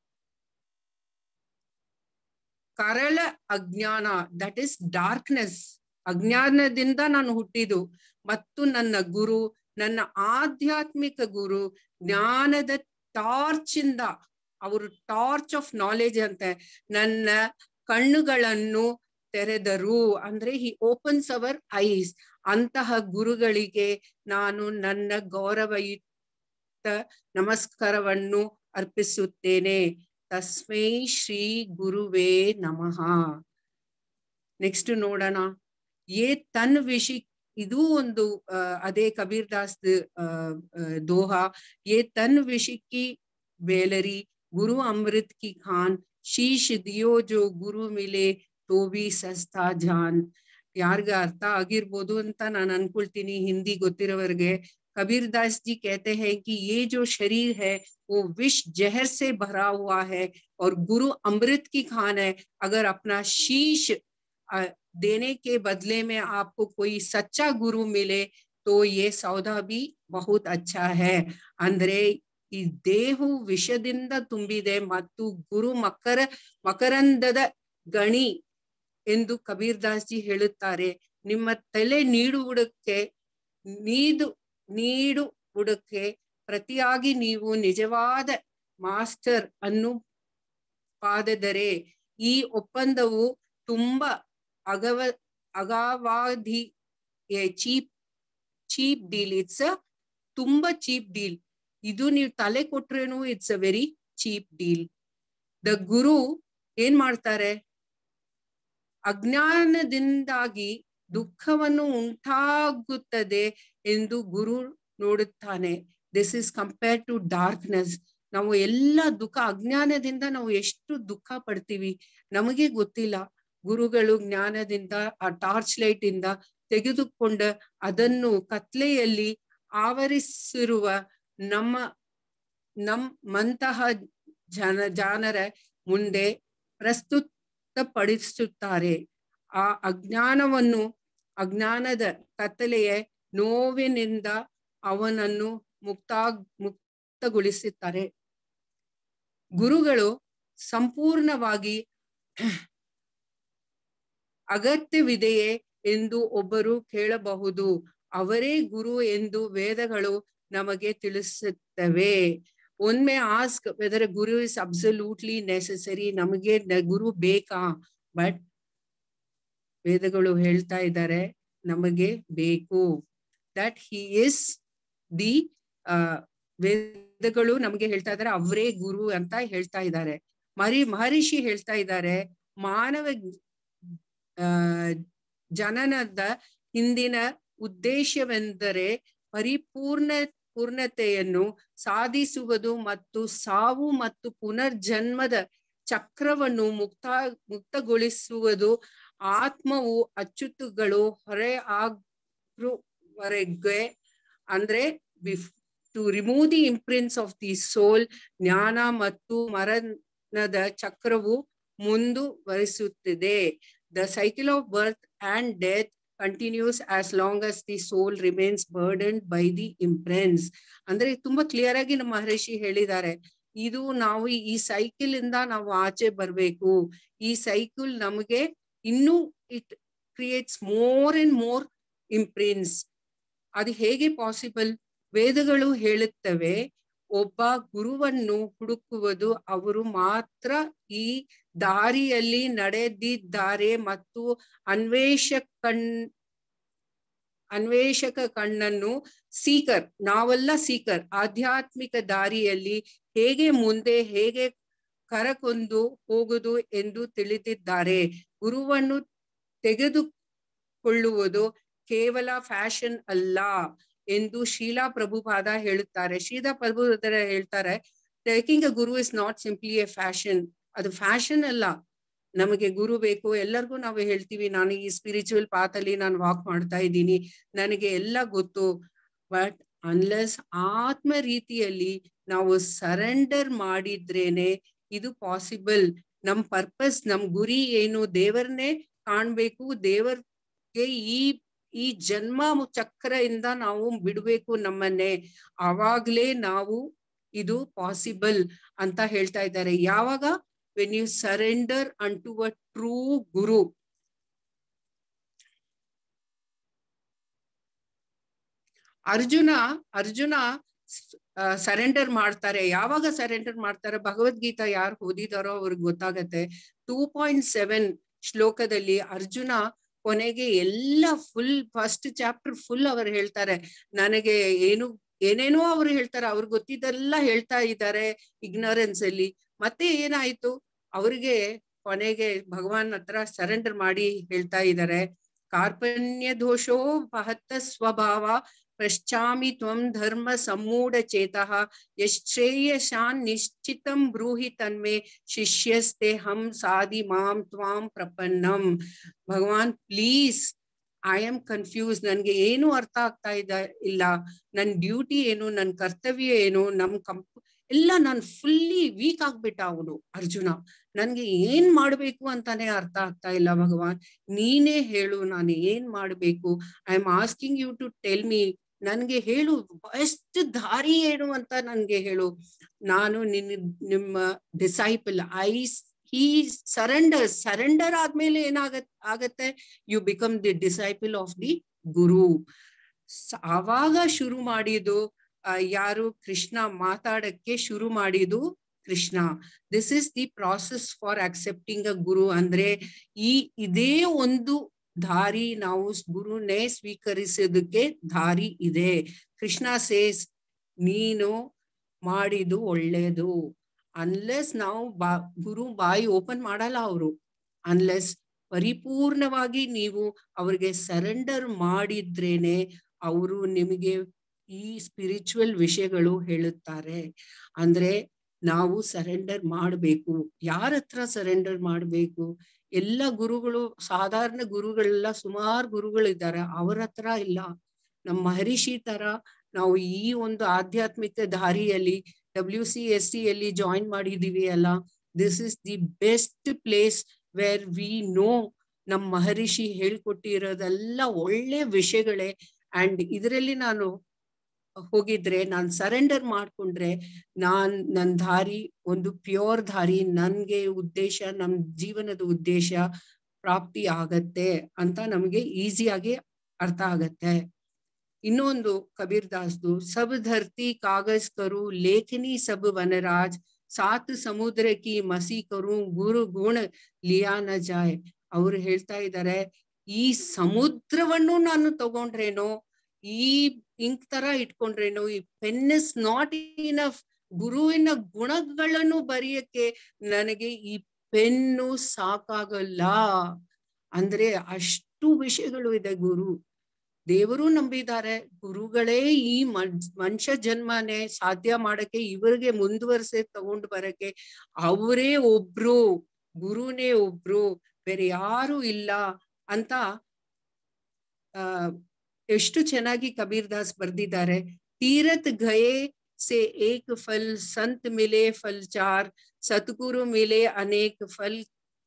ಕರಳ ಅಜ್ಞಾನ ದಟ್ ಇಸ್ ಡಾರ್ಕ್ನೆಸ್ ಅಜ್ಞಾನದಿಂದ ನಾನು ಹುಟ್ಟಿದು ಮತ್ತು ನನ್ನ ಗುರು ನನ್ನ ಆಧ್ಯಾತ್ಮಿಕ ಗುರು ಜ್ಞಾನದ ಟಾರ್ಚ್ ಇಂದ ಅವರು ಟಾರ್ಚ್ ಆಫ್ ನಾಲೆಜ್ ಅಂತೆ ನನ್ನ ಕಣ್ಣುಗಳನ್ನು ತೆರೆದರು ಅಂದ್ರೆ ಹಿ ಓಪನ್ಸ್ ಅವರ್ ಐಸ್ ಅಂತಹ ಗುರುಗಳಿಗೆ ನಾನು ನನ್ನ ಗೌರವಯುಕ್ತ ನಮಸ್ಕಾರವನ್ನು ಅರ್ಪಿಸುತ್ತೇನೆ ತಸ್ಮೈ ಶ್ರೀ ಗುರುವೇ ನಮಃ ನೆಕ್ಸ್ಟ್ ನೋಡೋಣ ಏ ತನ್ ವಿಷಿ ಇದು ಒಂದು ಅದೇ ಕಬೀರ್ ದಾಸ್ ದೋಹ ಏ ತನ್ ವಿಷಿಕ್ಕಿ ಬೇಲರಿ ಗುರು ಅಮೃತ್ ಕಿ ಖಾನ್ ಶೀಶ್ ದಿಯೋ ಜೋ ಗುರು ಮಿಲೆ ತೋ ಬಿ ಸಸ್ತಾ ಜಾನ್ ಯಾರ್ಗ ಅರ್ಥ ಆಗಿರ್ಬೋದು ಅಂತ ನಾನು ಅನ್ಕೊಳ್ತೀನಿ ಹಿಂದಿ ಗೊತ್ತಿರೋವರ್ಗೆ कबीर दास जी कहते हैं कि ये जो शरीर है वो विष जहर से भरा हुआ है और गुरु अमृत की खान है अगर अपना शीश देने के बदले में आपको कोई सच्चा गुरु मिले तो ये सौदा भी बहुत अच्छा है ಅಂದ್ರೆ ಈ ದೇಹು ವಿಷದಿಂದ ತುಂಬಿದೆ ಮತ್ತು ಗುರು ಮಕರ ಮಕರಂದದ ಗಣಿ ಎಂದು ಕಬೀರ್ ದಾಸ್ ಜಿ ಹೇಳುತ್ತಾರೆ ನಿಮ್ಮ ತಲೆ ನೀಡುವುದಕ್ಕೆ ನೀದು ನೀಡು ಬುಡಕ್ಕೆ ಪ್ರತಿಯಾಗಿ ನೀವು ನಿಜವಾದ ಮಾಸ್ಟರ್ ಅನ್ನು ಪಾದದರೆ ಈ ಒಪ್ಪಂದವು ತುಂಬಾ ಅಗವ ಅಗಾವಾಧಿ cheap cheap deal it's a ತುಂಬಾ ಚೀಪ್ ಡೀಲ್ ಇದು ನೀವು ತಲೆ ಕೊಟ್ರೇನು it's a very cheap deal the guru ಏನ್ ಮಾಡ್ತಾರೆ ಅಜ್ಞಾನದಿಂದಾಗಿ ದುಃಖವನ್ನು ಉಂಟಾಗುತ್ತದೆ ಎಂದು ಗುರು ನೋಡುತ್ತಾನೆ this is compare to darkness ನಾವು ಎಲ್ಲ ದುಃಖ ಅಜ್ಞಾನದಿಂದ ನಾವು ಎಷ್ಟು ದುಃಖ ಪಡ್ತೀವಿ ನಮಗೆ ಗೊತ್ತಿಲ್ಲ ಗುರುಗಳು ಜ್ಞಾನದಿಂದ ಆ ಟಾರ್ಚ್ ಲೈಟ್ ಇಂದ ತೆಗೆದುಕೊಂಡ ಅದನ್ನು ಕತ್ಲೆಯಲ್ಲಿ ಆವರಿಸಿರುವ ನಮ್ಮ ನಮ್ಮಂತಹ ಜನ ಜಾನರ ಮುಂದೆ ಪ್ರಸ್ತುತಪಡಿಸುತ್ತಾರೆ ಆ ಅಜ್ಞಾನವನ್ನು ಅಜ್ಞಾನದ ಕತ್ತಲೆಯ ನೋವಿನಿಂದ ಅವನನ್ನು ಮುಕ್ತ ಮುಕ್ತಗೊಳಿಸುತ್ತಾರೆ ಗುರುಗಳು ಸಂಪೂರ್ಣವಾಗಿ ಅಗತ್ಯವಿದೆಯೇ ಎಂದು ಒಬ್ಬರು ಕೇಳಬಹುದು ಅವರೇ ಗುರು ಎಂದು ವೇದಗಳು ನಮಗೆ ತಿಳಿಸುತ್ತವೆ ಒಮ್ಮೆ ask whether guru is absolutely necessary ನಮಗೆ ಗುರು ಬೇಕಾ ಬಟ್ ವೇದಗಳು ಹೇಳ್ತಾ ಇದ್ದಾರೆ ನಮಗೆ ಬೇಕು ದಟ್ ಹಿ ಇಸ್ ದಿ ವೇದಗಳು ನಮಗೆ ಹೇಳ್ತಾ ಇದ್ದಾರೆ ಅವರೇ ಗುರು ಅಂತ ಹೇಳ್ತಾ ಇದ್ದಾರೆ ಮರಿ ಮಹರ್ಷಿ ಹೇಳ್ತಾ ಇದ್ದಾರೆ ಮಾನವ ಆ ಜನನದ ಹಿಂದಿನ ಉದ್ದೇಶವೆಂದರೆ ಪರಿಪೂರ್ಣ ಪೂರ್ಣತೆಯನ್ನು ಸಾಧಿಸುವುದು ಮತ್ತು ಸಾವು ಮತ್ತು ಪುನರ್ಜನ್ಮದ ಚಕ್ರವನ್ನು ಮುಕ್ತ ಮುಕ್ತಗೊಳಿಸುವುದು ಆತ್ಮವು ಅಚ್ಚುತುಗಳು ಹೊರೆ ಆಗುವರೆಗೆ ಅಂದ್ರೆ ಬಿಫ್ to remove the imprints of the soul ಜ್ಞಾನ ಮತ್ತು ಮರಣದ ಚಕ್ರವು ಮುಂದುವರಿಸುತ್ತಿದೆ the cycle of birth and death continues as long as the soul remains burden by the imprints ಅಂದ್ರೆ ತುಂಬಾ ಕ್ಲಿಯರ್ ಆಗಿ ನಮ್ಮ ಮಹರ್ಷಿ ಹೇಳಿದ್ದಾರೆ ಇದು ನಾವು ಈ ಸೈಕಲ್ ಇಂದ ನಾವು ಆಚೆ ಬರ್ಬೇಕು ಈ ಸೈಕಲ್ ನಮಗೆ ಇನ್ನೂ it creates more and more imprints ಅದು ಹೇಗೆ ಪಾಸಿಬಲ್ ವೇದಗಳು ಹೇಳುತ್ತವೆ ಒಬ್ಬ ಗುರುವನ್ನು ಹುಡುಕುವುದು ಅವರು ಮಾತ್ರ ಈ ದಾರಿಯಲ್ಲಿ ನಡೆದಿದ್ದಾರೆ ಮತ್ತು ಅನ್ವೇಷಕ ಕಣ್ ಅನ್ವೇಷಕ ಕಣ್ಣನ್ನು ಸೀಕರ್ ನಾವೆಲ್ಲ ಸೀಕರ್ ಆಧ್ಯಾತ್ಮಿಕ ದಾರಿಯಲ್ಲಿ ಹೇಗೆ ಮುಂದೆ ಹೇಗೆ ಕರಕೊಂದು ಹೋಗುದು ಎಂದು ತಿಳಿದಿದ್ದಾರೆ ಗುರುವನ್ನು ತೆಗೆದುಕೊಳ್ಳುವುದು ಕೇವಲ ಫ್ಯಾಷನ್ ಅಲ್ಲ ಎಂದು ಶೀಲಾ ಪ್ರಭುಪಾದ ಹೇಳುತ್ತಾರೆ ಶೀಲಾ ಪ್ರಭುಪಾದ ಹೇಳ್ತಾರೆ taking a guru is not simply a fashion ಅದು ಫ್ಯಾಷನ್ ಅಲ್ಲ ನಮಗೆ ಗುರು ಬೇಕು ಎಲ್ಲರಿಗೂ ನಾವು ಹೇಳ್ತೀವಿ ನಾನು ಈ ಸ್ಪಿರಿಚುವಲ್ ಪಾತ್ ಅಲ್ಲಿ ನಾನು ವಾಕ್ ಮಾಡ್ತಾ ಇದ್ದೀನಿ ನನಗೆ ಎಲ್ಲ ಗೊತ್ತು ಬಟ್ ಅನ್ಲೆಸ್ ಆತ್ಮ ರೀತಿಯಲ್ಲಿ ನಾವು ಸರೆಂಡರ್ ಮಾಡಿದ್ರೇನೆ ಇದು ಪಾಸಿಬಲ್ ನಮ್ ಪರ್ಪಸ್ ನಮ್ ಗುರಿ ಏನು ದೇವರನ್ನೇ ಕಾಣ್ಬೇಕು ದೇವರ್ಗೆ ಈ ಈ ಜನ್ಮ ಚಕ್ರ ಇಂದ ನಾವು ಬಿಡ್ಬೇಕು ನಮ್ಮನ್ನೇ ಆವಾಗ್ಲೇ ನಾವು ಇದು ಪಾಸಿಬಲ್ ಅಂತ ಹೇಳ್ತಾ ಇದ್ದಾರೆ ಯಾವಾಗ when you surrender unto a true guru Arjuna Arjuna surrender ಮಾಡ್ತಾರೆ ಯಾವಾಗ ಸರೆಂಡರ್ ಮಾಡ್ತಾರೆ ಭಗವದ್ಗೀತಾ ಯಾರು ಓದಿದಾರೋ ಅವ್ರಿಗೆ ಗೊತ್ತಾಗತ್ತೆ ಟೂ ಪಾಯಿಂಟ್ ಸೆವೆನ್ ಶ್ಲೋಕದಲ್ಲಿ ಅರ್ಜುನ ಕೊನೆಗೆ ಎಲ್ಲ ಫುಲ್ ಫಸ್ಟ್ ಚಾಪ್ಟರ್ ಫುಲ್ ಅವರು ಹೇಳ್ತಾರೆ ನನಗೆ ಏನು ಏನೇನೋ ಅವ್ರು ಹೇಳ್ತಾರೆ ಅವ್ರಿಗೆ ಗೊತ್ತಿದ್ದೆಲ್ಲ ಹೇಳ್ತಾ ಇದ್ದಾರೆ ಇಗ್ನೋರೆನ್ಸ್ ಅಲ್ಲಿ ಮತ್ತೆ ಏನಾಯ್ತು ಅವ್ರಿಗೆ ಕೊನೆಗೆ ಭಗವಾನ್ ಹತ್ರ ಸರೆಂಡರ್ ಮಾಡಿ ಹೇಳ್ತಾ ಇದ್ದಾರೆ ಕಾರ್ಪಣ್ಯ ದೋಷೋ ಮಹತ್ತ ಸ್ವಭಾವ ಪಶ್ಚಾಮಿ ತ್ವಂ ಧರ್ಮ ಸಮೂಢ ಚೇತಃ ಯಶ್ರೇಯಶಾನ್ ನಿಶ್ಚಿತಂ ಬ್ರೂಹಿ ತನ್ಮೆ ಶಿಷ್ಯಸ್ತೆ ಹಂ ಸಾದಿ ಮಾಂ ತ್ವಾಂ ಪ್ರಪನ್ನಂ ಭಗವಾನ್ ಪ್ಲೀಸ್ ಐ ಆಮ್ ಕನ್ಫ್ಯೂಸ್ ನನ್ಗೆ ಏನು ಅರ್ಥ ಆಗ್ತಾ ಇದ್ದ ಇಲ್ಲ ನನ್ ಡ್ಯೂಟಿ ಏನು ನನ್ ಕರ್ತವ್ಯ ಏನು ನಮ್ ಕಂಪ್ ಎಲ್ಲ ನಾನ್ ಫುಲ್ಲಿ ವೀಕ್ ಆಗ್ಬಿಟ್ಟ ಅವನು ಅರ್ಜುನ ನನ್ಗೆ ಏನ್ ಮಾಡ್ಬೇಕು ಅಂತಾನೆ ಅರ್ಥ ಆಗ್ತಾ ಇಲ್ಲ ಭಗವಾನ್ ನೀನೇ ಹೇಳು ನಾನು ಏನ್ ಮಾಡ್ಬೇಕು I am asking you to tell me ನನ್ಗೆ ಹೇಳು ಬೆಸ್ಟ್ ದಾರಿ ಏನು ಅಂತ ನನ್ಗೆ ಹೇಳು ನಾನು ನಿನ್ನ ನಿಮ್ಮ disciple I he surrender surrender ಆದ್ಮೇಲೆ ಏನಾಗತ್ ಆಗತ್ತೆ you become the disciple of the guru ಆವಾಗ ಶುರು ಮಾಡಿದ್ದು ಯಾರು ಕೃಷ್ಣ ಮಾತಾಡಕ್ಕೆ ಶುರು ಮಾಡಿದ್ದು Krishna this is the process for accepting a guru ಅಂದ್ರೆ ಈ ಇದೇ ಒಂದು ದಾರಿ ನಾವು ಗುರುನೇ ಸ್ವೀಕರಿಸೋದಕ್ಕೆ ದಾರಿ ಇದೆ ಕೃಷ್ಣ ಸೇಸ್ ನೀನು ಮಾಡಿದು ಒಳ್ಳೇದು ಅನ್ಲೆಸ್ ನಾವು ಬಾ ಗುರು ಬಾಯಿ ಓಪನ್ ಮಾಡಲ್ಲ ಅವರು ಅನ್ಲೆಸ್ ಪರಿಪೂರ್ಣವಾಗಿ ನೀವು ಅವ್ರಿಗೆ ಸರೆಂಡರ್ ಮಾಡಿದ್ರೇನೆ ಅವರು ನಿಮಗೆ ಈ ಸ್ಪಿರಿಚುವಲ್ ವಿಷಯಗಳು ಹೇಳುತ್ತಾರೆ ಅಂದ್ರೆ ನಾವು ಸರೆಂಡರ್ ಮಾಡಬೇಕು ಯಾರ ಹತ್ರ ಸರೆಂಡರ್ ಮಾಡಬೇಕು ಎಲ್ಲ ಗುರುಗಳು ಸಾಧಾರಣ ಗುರುಗಳೆಲ್ಲ ಸುಮಾರು ಗುರುಗಳಿದ್ದಾರೆ ಅವ್ರ ಹತ್ರ ಇಲ್ಲ ನಮ್ಮ ಮಹರ್ಷಿ ತರ ನಾವು ಈ ಒಂದು ಆಧ್ಯಾತ್ಮಿಕ ದಾರಿಯಲ್ಲಿ ಡಬ್ಲ್ಯೂ ಸಿ ಎಸ್ ಸಿ ಅಲ್ಲಿ ಜಾಯಿನ್ ಮಾಡಿದೀವಿ ಅಲ್ಲ this is the best place where we know ನಮ್ಮ ಮಹರ್ಷಿ ಹೇಳ್ಕೊಟ್ಟಿರೋದೆಲ್ಲ ಒಳ್ಳೆ ವಿಷಯಗಳೇ ಅಂಡ್ ಇದರಲ್ಲಿ ನಾನು ಹೋಗಿದ್ರೆ ನಾನ್ ಸರೆಂಡರ್ ಮಾಡ್ಕೊಂಡ್ರೆ ನಾನ್ ನನ್ ದಾರಿ ಒಂದು ಪ್ಯೂರ್ ದಾರಿ ನನ್ಗೆ ಉದ್ದೇಶ ನಮ್ ಜೀವನದ ಉದ್ದೇಶ ಪ್ರಾಪ್ತಿ ಆಗತ್ತೆ ಅಂತ ನಮಗೆ ಈಸಿಯಾಗಿ ಅರ್ಥ ಆಗತ್ತೆ ಇನ್ನೊಂದು ಕಬೀರ್ ದಾಸ್ದು ಸಬ್ ಧರ್ತಿ ಕಾಗಜ್ ಕರು ಲೇಖನಿ ಸಬ್ ವನರಾಜ್ ಸಾತ್ ಸಮುದ್ರ ಕಿ ಮಸಿ ಕರು ಗುರು ಗುಣ ಲಿಯಾ ನ ಜಾಯ್ ಅವ್ರು ಹೇಳ್ತಾ ಇದ್ದಾರೆ ಈ ಸಮುದ್ರವನ್ನು ನಾನು ತಗೊಂಡ್ರೇನೋ ಈ ಇಂಕ್ ತರ ಇಟ್ಕೊಂಡ್ರೇನು ಈ ಪೆನ್ ಇಸ್ ನಾಟ್ ಇನಫ್ ಗುರುವಿನ ಗುಣಗಳನ್ನು ಬರೆಯಕ್ಕೆ ನನಗೆ ಈ ಪೆನ್ನು ಸಾಕಾಗಲ್ಲ ಅಂದ್ರೆ ಅಷ್ಟು ವಿಷಯಗಳು ಇದೆ ಗುರು ದೇವರು ನಂಬಿದ್ದಾರೆ ಗುರುಗಳೇ ಈ ಮನುಷ್ಯ ಜನ್ಮನೆ ಸಾಧ್ಯ ಮಾಡಕ್ಕೆ ಇವರಿಗೆ ಮುಂದುವರ್ಸೆ ತಗೊಂಡು ಬರಕ್ಕೆ ಅವರೇ ಒಬ್ರು ಗುರುನೇ ಒಬ್ರು ಬೇರೆ ಯಾರು ಇಲ್ಲ ಅಂತ ಆ ಎಷ್ಟು ಚೆನ್ನಾಗಿ ಕಬೀರ್ ದಾಸ್ ಬರ್ದಿದ್ದಾರೆ ತೀರತ್ ಗಯೇ ಸೆ ಏಕ್ ಫಲ್ ಸಂತ್ ಮಿಲೆ ಫಲ್ ಚಾರ್ ಸದ್ಗುರು ಮಿಲೆ ಅನೇಕ್ ಫಲ್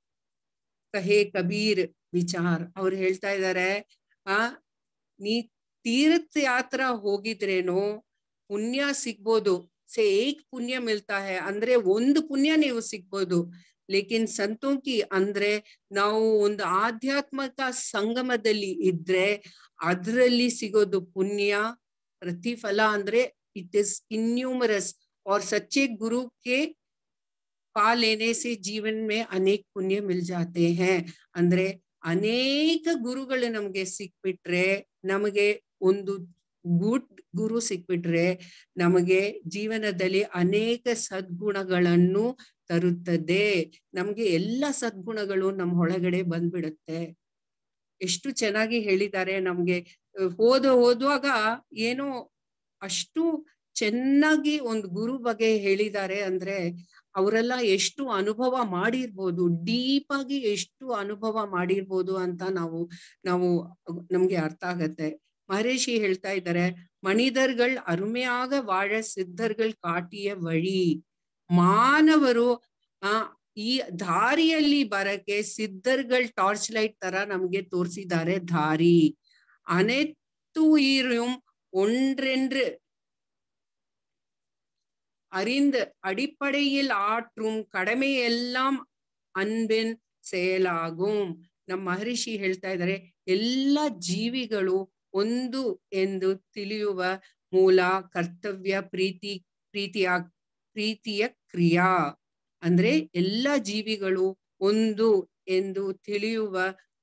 ಕಹೆ ಕಬೀರ್ ವಿಚಾರ್ ಅವ್ರು ಹೇಳ್ತಾ ಇದ್ದಾರೆ ಆ ನೀ ತೀರ್ಥ ಯಾತ್ರ ಹೋಗಿದ್ರೇನೋ ಪುಣ್ಯ ಸಿಗ್ಬೋದು ಸೆ ಏಕ್ ಪುಣ್ಯ ಮಿಲ್ತಾ ಹೇ ಅಂದ್ರೆ ಒಂದು ಪುಣ್ಯ ನೀವು ಸಿಗ್ಬೋದು ಲೇಕಿನ್ ಸಂತೋಕಿ ಅಂದ್ರೆ ನಾವು ಒಂದು ಆಧ್ಯಾತ್ಮಿಕ ಸಂಗಮದಲ್ಲಿ ಇದ್ರೆ ಅದರಲ್ಲಿ ಸಿಗೋದು ಪುಣ್ಯ ಪ್ರತಿಫಲ ಅಂದ್ರೆ ಇಟ್ ಇಸ್ ಇನ್ಯೂಮರಸ್ और सच्चे गुरु के पा लेने से जीवन में अनेक पुण्य मिल जाते हैं ಅಂದ್ರೆ ಅನೇಕ ಗುರುಗಳು ನಮ್ಗೆ ಸಿಕ್ಬಿಟ್ರೆ ನಮಗೆ ಒಂದು ಗುಡ್ ಗುರು ಸಿಕ್ಬಿಟ್ರೆ ನಮಗೆ ಜೀವನದಲ್ಲಿ ಅನೇಕ ಸದ್ಗುಣಗಳನ್ನು ತರುತ್ತದೆ ನಮ್ಗೆ ಎಲ್ಲ ಸದ್ಗುಣಗಳು ನಮ್ಮ ಒಳಗಡೆ ಬಂದ್ಬಿಡುತ್ತೆ ಎಷ್ಟು ಚೆನ್ನಾಗಿ ಹೇಳಿದ್ದಾರೆ ನಮ್ಗೆ ಓದ ಓದುವಾಗ ಏನೋ ಅಷ್ಟು ಚೆನ್ನಾಗಿ ಒಂದು ಗುರು ಬಗ್ಗೆ ಹೇಳಿದ್ದಾರೆ ಅಂದ್ರೆ ಅವರೆಲ್ಲ ಎಷ್ಟು ಅನುಭವ ಮಾಡಿರ್ಬೋದು ಡೀಪ್ ಆಗಿ ಎಷ್ಟು ಅನುಭವ ಮಾಡಿರ್ಬೋದು ಅಂತ ನಾವು ನಾವು ನಮ್ಗೆ ಅರ್ಥ ಆಗತ್ತೆ ಮಹರ್ಷಿ ಹೇಳ್ತಾ ಇದ್ದಾರೆ ಮಣಿದರ್ಗಳ್ ಅರುಮೆಯಾಗ ವಾழ ಸಿದ್ಧರ್ಗಳ್ ಕಾಟಿಯ ವಳಿ ಮಾನವರು ಆ ಈ ದಾರಿಯಲ್ಲಿ ಬರಕ್ಕೆ ಸಿದ್ಧರ್ಗಳ್ ಟಾರ್ಚ್ ಲೈಟ್ ತರ ನಮ್ಗೆ ತೋರಿಸಿದ್ದಾರೆ ದಾರಿ ಅನೆತ್ತು ಈರುಂ ஒன்றென்று அறிந்து அடிப்படையில் ஆற்றும் கடமையெல்லாம் ಅನ್ಬಿನ್ செயலாகும் ನಮ್ಮ ಮಹರ್ಷಿ ಹೇಳ್ತಾ ಇದ್ದಾರೆ ಎಲ್ಲ ಜೀವಿಗಳು ಒಂದು ಎಂದು ತಿಳಿಯುವ ಮೂಲ ಕರ್ತವ್ಯ ಪ್ರೀತಿ ಪ್ರೀತಿಯ ಪ್ರೀತಿಯ ಕ್ರಿಯಾ ಅಂದ್ರೆ ಎಲ್ಲ ಜೀವಿಗಳು ಒಂದು ಎಂದು ತಿಳಿಯುವ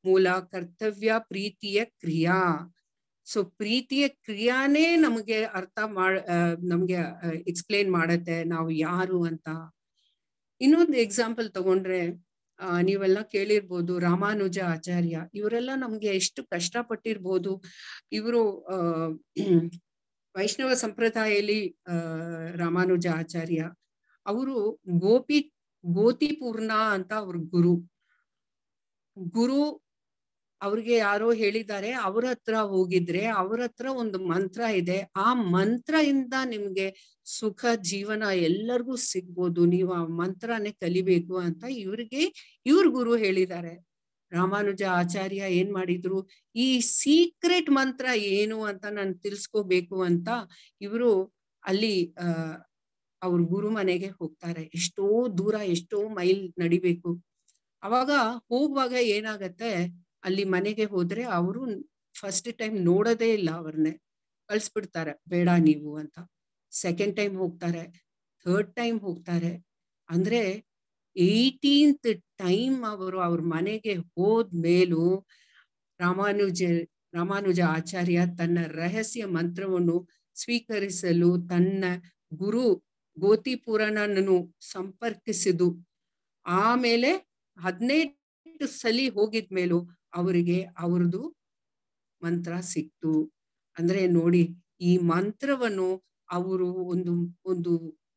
ಮೂಲ ಕರ್ತವ್ಯ ಪ್ರೀತಿಯ ಕ್ರಿಯಾ ಸೊ ಪ್ರೀತಿಯ ಕ್ರಿಯಾನೇ ನಮಗೆ ಅರ್ಥ ಮಾಡ ನಮ್ಗೆ ಎಕ್ಸ್ಪ್ಲೇನ್ ಮಾಡತ್ತೆ ನಾವು ಯಾರು ಅಂತ ಇನ್ನೊಂದು ಎಕ್ಸಾಂಪಲ್ ತಗೊಂಡ್ರೆ ಆ ನೀವೆಲ್ಲ ಕೇಳಿರ್ಬೋದು ರಾಮಾನುಜ ಆಚಾರ್ಯ ಇವರೆಲ್ಲ ನಮ್ಗೆ ಎಷ್ಟು ಕಷ್ಟಪಟ್ಟಿರ್ಬೋದು ಇವರು ಆ ವೈಷ್ಣವ ಸಂಪ್ರದಾಯದಲ್ಲಿ ಆ ರಾಮಾನುಜ ಆಚಾರ್ಯ ಅವರು ಗೋಪಿ ಗೋತಿಪೂರ್ಣ ಅಂತ ಅವ್ರ ಗುರು ಗುರು ಅವ್ರಿಗೆ ಯಾರೋ ಹೇಳಿದ್ದಾರೆ ಅವ್ರ ಹತ್ರ ಹೋಗಿದ್ರೆ ಅವ್ರ ಹತ್ರ ಒಂದು ಮಂತ್ರ ಇದೆ ಆ ಮಂತ್ರ ಇಂದ ನಿಮ್ಗೆ ಸುಖ ಜೀವನ ಎಲ್ಲರಿಗೂ ಸಿಗ್ಬೋದು ನೀವು ಆ ಮಂತ್ರನೇ ಕಲಿಬೇಕು ಅಂತ ಇವ್ರಿಗೆ ಇವ್ರ ಗುರು ಹೇಳಿದ್ದಾರೆ ರಾಮಾನುಜ ಆಚಾರ್ಯ ಏನ್ ಮಾಡಿದ್ರು ಈ ಸೀಕ್ರೆಟ್ ಮಂತ್ರ ಏನು ಅಂತ ನಾನು ತಿಳ್ಸ್ಕೋಬೇಕು ಅಂತ ಇವರು ಅಲ್ಲಿ ಆ ಅವ್ರ ಗುರು ಮನೆಗೆ ಹೋಗ್ತಾರೆ ಎಷ್ಟೋ ದೂರ ಎಷ್ಟೋ ಮೈಲ್ ನಡಿಬೇಕು ಅವಾಗ ಹೋಗುವಾಗ ಏನಾಗತ್ತೆ ಅಲ್ಲಿ ಮನೆಗೆ ಹೋದ್ರೆ ಅವರು ಫಸ್ಟ್ ಟೈಮ್ ನೋಡೋದೇ ಇಲ್ಲ ಅವ್ರನ್ನೇ ಕಳ್ಸ್ಬಿಡ್ತಾರೆ ಬೇಡ ನೀವು ಅಂತ ಸೆಕೆಂಡ್ ಟೈಮ್ ಹೋಗ್ತಾರೆ ಥರ್ಡ್ ಟೈಮ್ ಹೋಗ್ತಾರೆ ಅಂದ್ರೆ ಏಯ್ಟೀನ್ತ್ ಟೈಮ್ ಅವರು ಅವ್ರ ಮನೆಗೆ ಹೋದ್ಮೇಲೂ ರಾಮಾನುಜ ರಾಮಾನುಜ ಆಚಾರ್ಯ ತನ್ನ ರಹಸ್ಯ ಮಂತ್ರವನ್ನು ಸ್ವೀಕರಿಸಲು ತನ್ನ ಗುರು ಗೋತಿಪುರನನ್ನು ಸಂಪರ್ಕಿಸಿದು ಆಮೇಲೆ ಹದಿನೆಂಟು ಸಲಿ ಹೋಗಿದ್ಮೇಲೂ ಅವರಿಗೆ ಅವ್ರದ್ದು ಮಂತ್ರ ಸಿಕ್ತು ಅಂದ್ರೆ ನೋಡಿ ಈ ಮಂತ್ರವನ್ನು ಅವರು ಒಂದು ಒಂದು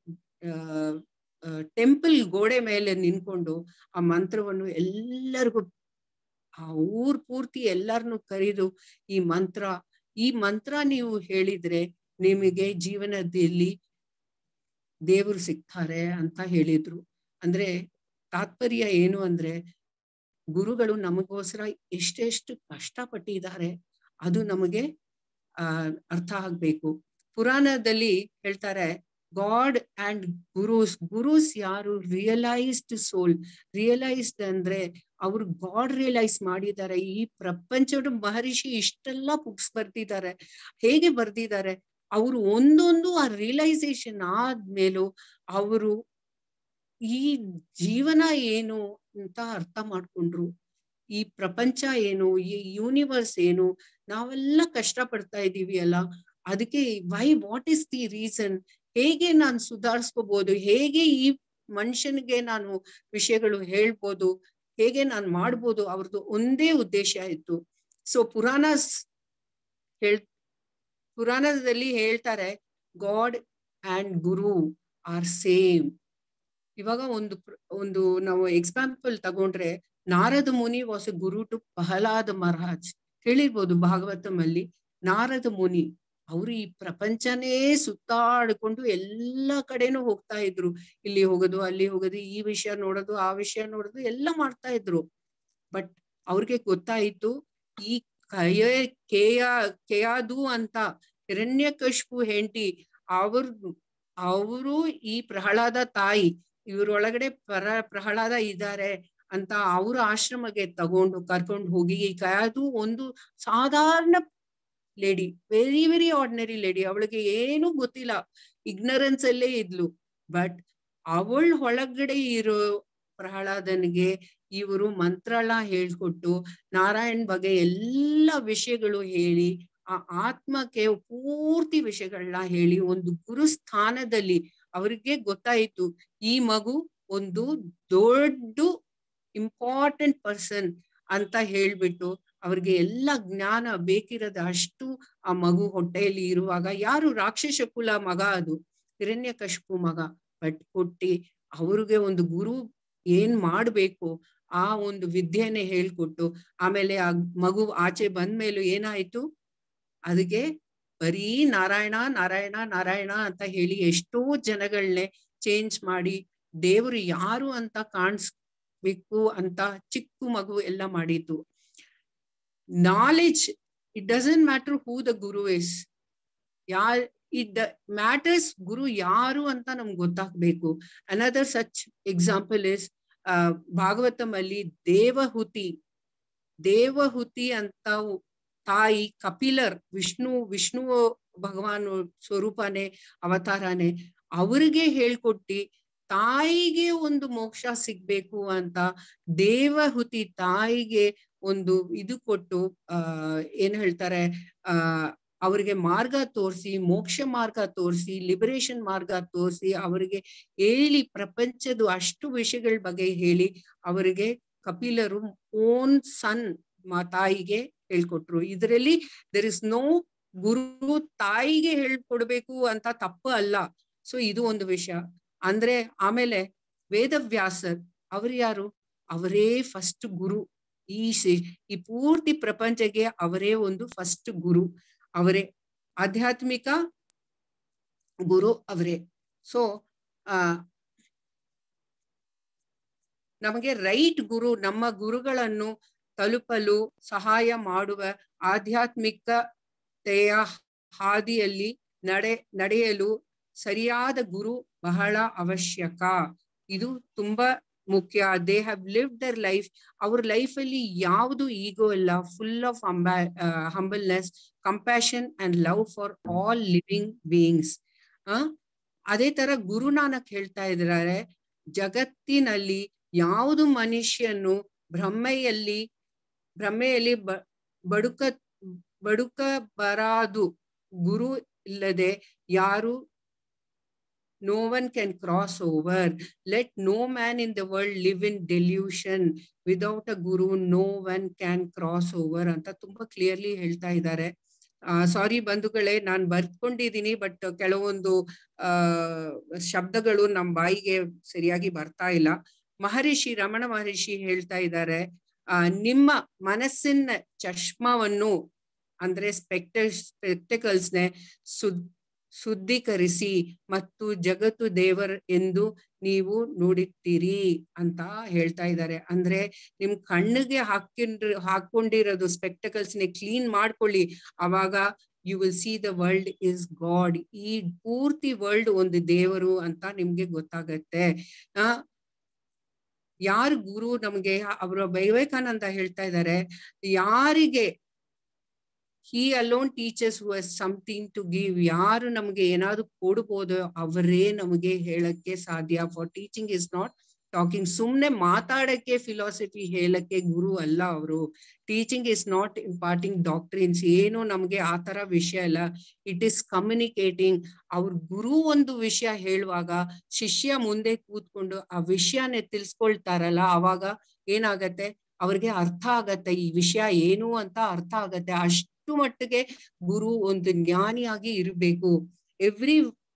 ಟೆಂಪಲ್ ಗೋಡೆ ಮೇಲೆ ನಿಂತ್ಕೊಂಡು ಆ ಮಂತ್ರವನ್ನು ಎಲ್ಲರಿಗೂ ಆ ಊರ್ ಪೂರ್ತಿ ಎಲ್ಲರನ್ನು ಕರೆದು ಈ ಮಂತ್ರ ಈ ಮಂತ್ರ ನೀವು ಹೇಳಿದ್ರೆ ನಿಮಗೆ ಜೀವನದಲ್ಲಿ ದೇವರು ಸಿಗ್ತಾರೆ ಅಂತ ಹೇಳಿದ್ರು ಅಂದ್ರೆ ತಾತ್ಪರ್ಯ ಏನು ಅಂದ್ರೆ ಗುರುಗಳು ನಮಗೋಸ್ಕರ ಎಷ್ಟೆಷ್ಟು ಕಷ್ಟಪಟ್ಟಿದ್ದಾರೆ ಅದು ನಮಗೆ ಆ ಅರ್ಥ ಆಗ್ಬೇಕು ಪುರಾಣದಲ್ಲಿ ಹೇಳ್ತಾರೆ ಗಾಡ್ ಅಂಡ್ ಗುರುಸ್ ಗುರುಸ್ ಯಾರು ರಿಯಲೈಸ್ಡ್ ಸೋಲ್ ರಿಯಲೈಸ್ಡ್ ಅಂದ್ರೆ ಅವ್ರು ಗಾಡ್ ರಿಯಲೈಸ್ ಮಾಡಿದ್ದಾರೆ ಈ ಪ್ರಪಂಚದ ಮಹರ್ಷಿ ಇಷ್ಟೆಲ್ಲ ಬುಕ್ಸ್ ಬರ್ದಿದ್ದಾರೆ ಹೇಗೆ ಬರ್ದಿದ್ದಾರೆ ಅವರು ಒಂದೊಂದು ಆ ರಿಯಲೈಸೇಷನ್ ಆದ್ಮೇಲೂ ಅವರು ಈ ಜೀವನ ಏನು ಅಂತ ಅರ್ಥ ಮಾಡ್ಕೊಂಡ್ರು ಈ ಪ್ರಪಂಚ ಏನು ಈ ಯೂನಿವರ್ಸ್ ಏನು ನಾವೆಲ್ಲ ಕಷ್ಟ ಪಡ್ತಾ ಇದೀವಿ ಅಲ್ಲ ಅದಕ್ಕೆ why what is the reason ಹೇಗೆ ನಾನು ಸುಧಾರಿಸ್ಕೋಬಹುದು ಹೇಗೆ ಈ ಮನುಷ್ಯನಿಗೆ ನಾನು ವಿಷಯಗಳು ಹೇಳ್ಬೋದು ಹೇಗೆ ನಾನು ಮಾಡ್ಬೋದು ಅವ್ರದ್ದು ಒಂದೇ ಉದ್ದೇಶ ಇತ್ತು ಸೊ ಪುರಾಣ ಹೇಳ್ ಪುರಾಣದಲ್ಲಿ ಹೇಳ್ತಾರೆ God and guru are same ಇವಾಗ ಒಂದು ಒಂದು ನಾವು ಎಕ್ಸಾಂಪಲ್ ತಗೊಂಡ್ರೆ Narada Muni was a guru to Prahlada Maharaj ಕೇಳಿರ್ಬೋದು ಭಾಗವತಂ ಅಲ್ಲಿ ನಾರದ ಮುನಿ ಅವರು ಈ ಪ್ರಪಂಚನೇ ಸುತ್ತಾಡ್ಕೊಂಡು ಎಲ್ಲ ಕಡೆನೂ ಹೋಗ್ತಾ ಇದ್ರು ಇಲ್ಲಿ ಹೋಗೋದು ಅಲ್ಲಿ ಹೋಗೋದು ಈ ವಿಷಯ ನೋಡೋದು ಆ ವಿಷಯ ನೋಡೋದು ಎಲ್ಲ ಮಾಡ್ತಾ ಇದ್ರು ಬಟ್ ಅವ್ರಿಗೆ ಗೊತ್ತಾಯ್ತು ಈ ಕಯ ಕೇಯ ಕೇಯಾದು ಅಂತ ಹಿರಣ್ಯಕಶ್ಪು ಹೆಂಡತಿ ಅವ್ರ ಅವರು ಈ ಪ್ರಹ್ಲಾದ ತಾಯಿ ಇವ್ರೊಳಗಡೆ ಪರ ಪ್ರಹ್ಲಾದ ಇದ್ದಾರೆ ಅಂತ ಅವ್ರ ಆಶ್ರಮಕ್ಕೆ ತಗೊಂಡು ಕರ್ಕೊಂಡು ಹೋಗಿ ಈ ಕಯಾದು ಒಂದು ಸಾಧಾರಣ lady very very ordinary lady ಅವಳಿಗೆ ಏನು ಗೊತ್ತಿಲ್ಲ ಇಗ್ನರೆನ್ಸ್ ಅಲ್ಲೇ ಇದ್ಲು ಬಟ್ ಅವಳ ಒಳಗಡೆ ಇರೋ ಪ್ರಹ್ಲಾದನಿಗೆ ಇವರು ಮಂತ್ರಳ ಹೇಳ್ಕೊಟ್ಟು ನಾರಾಯಣ್ ಬಗ್ಗೆ ಎಲ್ಲ ವಿಷಯಗಳು ಹೇಳಿ ಆ ಆತ್ಮಕ್ಕೆ ಪೂರ್ತಿ ವಿಷಯಗಳನ್ನ ಹೇಳಿ ಒಂದು ಗುರು ಸ್ಥಾನದಲ್ಲಿ ಅವರಿಗೆ ಗೊತ್ತಾಯಿತು ಈ ಮಗು ಒಂದು ದೊಡ್ಡ ಇಂಪಾರ್ಟೆಂಟ್ ಪರ್ಸನ್ ಅಂತ ಹೇಳ್ಬಿಟ್ಟು ಅವ್ರಿಗೆ ಎಲ್ಲ ಜ್ಞಾನ ಬೇಕಿರೋದ ಅಷ್ಟು ಆ ಮಗು ಹೊಟ್ಟೆಯಲ್ಲಿ ಇರುವಾಗ ಯಾರು ರಾಕ್ಷಸ ಕುಲ ಮಗ ಅದು ಹಿರಣ್ಯ ಕಶ್ಪು ಮಗ ಬಟ್ ಕೊಟ್ಟಿ ಅವ್ರಿಗೆ ಒಂದು ಗುರು ಏನ್ ಮಾಡ್ಬೇಕು ಆ ಒಂದು ವಿದ್ಯೆನೆ ಹೇಳ್ಕೊಟ್ಟು ಆಮೇಲೆ ಆ ಮಗು ಆಚೆ ಬಂದ್ಮೇಲೂ ಏನಾಯ್ತು ಅದಕ್ಕೆ ಬರೀ ನಾರಾಯಣ ನಾರಾಯಣ ನಾರಾಯಣ ಅಂತ ಹೇಳಿ ಎಷ್ಟೋ ಜನಗಳನ್ನೇ ಚೇಂಜ್ ಮಾಡಿ ದೇವರು ಯಾರು ಅಂತ ಕಾಣಿಸ್ಬೇಕು ಅಂತ ಚಿಕ್ಕ ಮಗು ಎಲ್ಲ ಮಾಡಿತು knowledge it doesn't matter who the guru is ಯಾರ್ ಇಟ್ ಮ್ಯಾಟರ್ಸ್ ಗುರು ಯಾರು ಅಂತ ನಮ್ಗೆ ಗೊತ್ತಾಗ್ಬೇಕು another such example is Bhagavatam ಅಲ್ಲಿ ದೇವಹುತಿ ದೇವಹುತಿ ಅಂತ ತಾಯಿ ಕಪಿಲರ್ ವಿಷ್ಣು ವಿಷ್ಣು ಭಗವಾನ್ ಸ್ವರೂಪನೇ ಅವತಾರನೇ ಅವ್ರಿಗೆ ಹೇಳ್ಕೊಟ್ಟಿ ತಾಯಿಗೆ ಒಂದು ಮೋಕ್ಷ ಸಿಗ್ಬೇಕು ಅಂತ ದೇವಹುತಿ ತಾಯಿಗೆ ಒಂದು ಇದು ಕೊಟ್ಟು ಆ ಏನ್ ಹೇಳ್ತಾರೆ ಆ ಅವರಿಗೆ ಮಾರ್ಗ ತೋರಿಸಿ ಮೋಕ್ಷ ಮಾರ್ಗ ತೋರಿಸಿ ಲಿಬರೇಷನ್ ಮಾರ್ಗ ತೋರಿಸಿ ಅವರಿಗೆ ಹೇಳಿ ಪ್ರಪಂಚದ ಅಷ್ಟು ವಿಷಯಗಳ ಬಗ್ಗೆ ಹೇಳಿ ಅವರಿಗೆ ಕಪಿಲರು ಓನ್ ಸನ್ ತಾಯಿಗೆ ಹೇಳ್ಕೊಟ್ರು ಇದರಲ್ಲಿ ದರ್ ಇಸ್ ನೋ ಗುರು ತಾಯಿಗೆ ಹೇಳ್ಕೊಡ್ಬೇಕು ಅಂತ ತಪ್ಪು ಅಲ್ಲ ಸೊ ಇದು ಒಂದು ವಿಷಯ ಅಂದ್ರೆ ಆಮೇಲೆ ವೇದವ್ಯಾಸರ್ ಅವ್ರು ಯಾರು ಅವರೇ ಫಸ್ಟ್ ಗುರು ಈ ಈ ಪೂರ್ತಿ ಪ್ರಪಂಚಕ್ಕೆ ಅವರೇ ಒಂದು ಫಸ್ಟ್ ಗುರು ಅವರೇ ಆಧ್ಯಾತ್ಮಿಕ ಗುರು ಅವರೇ ಸೊ ಆ ನಮಗೆ ರೈಟ್ ಗುರು ನಮ್ಮ ಗುರುಗಳನ್ನು ತಲುಪಲು ಸಹಾಯ ಮಾಡುವ ಆಧ್ಯಾತ್ಮಿಕತೆಯ ಹಾದಿಯಲ್ಲಿ ನಡೆ ನಡೆಯಲು ಸರಿಯಾದ ಗುರು ಬಹಳ ಅವಶ್ಯಕ ಇದು ತುಂಬಾ ಮುಖ್ಯ they have live their life ಅವ್ರ ಲೈಫ್ ಅಲ್ಲಿ ಯಾವುದು ಈಗೋ ಇಲ್ಲ ಫುಲ್ ಆಫ್ ಅಂಬಾ humbleness compassion and love for all living beings ಆ ಅದೇ ತರ ಗುರುನಾನಕ್ ಹೇಳ್ತಾ ಇದ್ದಾರೆ ಜಗತ್ತಿನಲ್ಲಿ ಯಾವುದು ಮನುಷ್ಯನು ಭ್ರಮೆಯಲ್ಲಿ ಭ್ರಮೆಯಲ್ಲಿ ಬ ಬಡುಕ ಬಡುಕಬರಾದು ಗುರು ಇಲ್ಲದೆ ಯಾರು no one can cross over. Let no man in the world live in delusion. Without a guru, no one can cross over ಅಂತ ತುಂಬಾ ಕ್ಲಿಯರ್ಲಿ ಹೇಳ್ತಾ ಇದ್ದಾರೆ ಸಾರಿ ಬಂಧುಗಳೇ ನಾನು ಬರ್ಕೊಂಡಿದ್ದೀನಿ ಬಟ್ ಕೆಲವೊಂದು ಆ ಶಬ್ದಗಳು ನಮ್ಮ ಬಾಯಿಗೆ ಸರಿಯಾಗಿ ಬರ್ತಾ ಇಲ್ಲ ಮಹರ್ಷಿ ರಮಣ ಮಹರ್ಷಿ ಹೇಳ್ತಾ ಇದ್ದಾರೆ ಆ ನಿಮ್ಮ ಮನಸ್ಸಿನ ಚಶ್ಮವನ್ನು ಅಂದ್ರೆ ಸ್ಪೆಕ್ಟ ಸ್ಪೆಕ್ಟಕಲ್ಸ್ನೆ ಸುದ್ ಶುದ್ಧೀಕರಿಸಿ ಮತ್ತು ಜಗತ್ತು ದೇವರ್ ಎಂದು ನೀವು ನೋಡುತ್ತೀರಿ ಅಂತ ಹೇಳ್ತಾ ಇದ್ದಾರೆ ಅಂದ್ರೆ ನಿಮ್ ಕಣ್ಣಿಗೆ ಹಾಕಿಂಡ್ರ ಹಾಕೊಂಡಿರೋದು ಸ್ಪೆಕ್ಟಕಲ್ಸ್ ನೆ ಕ್ಲೀನ್ ಮಾಡ್ಕೊಳ್ಳಿ ಅವಾಗ you will see the world is God ಈ ಪೂರ್ತಿ ವರ್ಲ್ಡ್ ಒಂದು ದೇವರು ಅಂತ ನಿಮ್ಗೆ ಗೊತ್ತಾಗತ್ತೆ ಆ ಯಾರು ಗುರು ನಮ್ಗೆ ಅವರ ವಿವೇಕಾನಂದ ಹೇಳ್ತಾ ಇದ್ದಾರೆ ಯಾರಿಗೆ he alone teachers who something to give ಯಾರು ನಮಗೆ ಏನಾದ್ರು ಕೊಡ್ಬೋದು ಅವರೇ ನಮಗೆ ಹೇಳಕ್ಕೆ ಸಾಧ್ಯ for teaching is not talking ಸುಮ್ನೆ ಮಾತಾಡಕ್ಕೆ ಫಿಲಾಸಫಿ ಹೇಳಕ್ಕೆ ಗುರು ಅಲ್ಲ ಅವರು teaching is not imparting doctrines ಏನು ನಮ್ಗೆ ಆ ತರ ವಿಷಯ ಅಲ್ಲ ಇಟ್ ಇಸ್ ಕಮ್ಯುನಿಕೇಟಿಂಗ್ ಅವ್ರ ಗುರು ಒಂದು ವಿಷಯ ಹೇಳುವಾಗ ಶಿಷ್ಯ ಮುಂದೆ ಕೂತ್ಕೊಂಡು ಆ ವಿಷಯನೇ ತಿಳ್ಸ್ಕೊಳ್ತಾರಲ್ಲ ಅವಾಗ ಏನಾಗತ್ತೆ ಅವ್ರಿಗೆ ಅರ್ಥ ಆಗತ್ತೆ ಈ ವಿಷಯ ಏನು ಅಂತ ಅರ್ಥ ಆಗತ್ತೆ ಅಷ್ಟು ಮಟ್ಟಿಗೆ ಗುರು ಒಂದು ಜ್ಞಾನಿಯಾಗಿ ಇರಬೇಕು ಎವ್ರಿ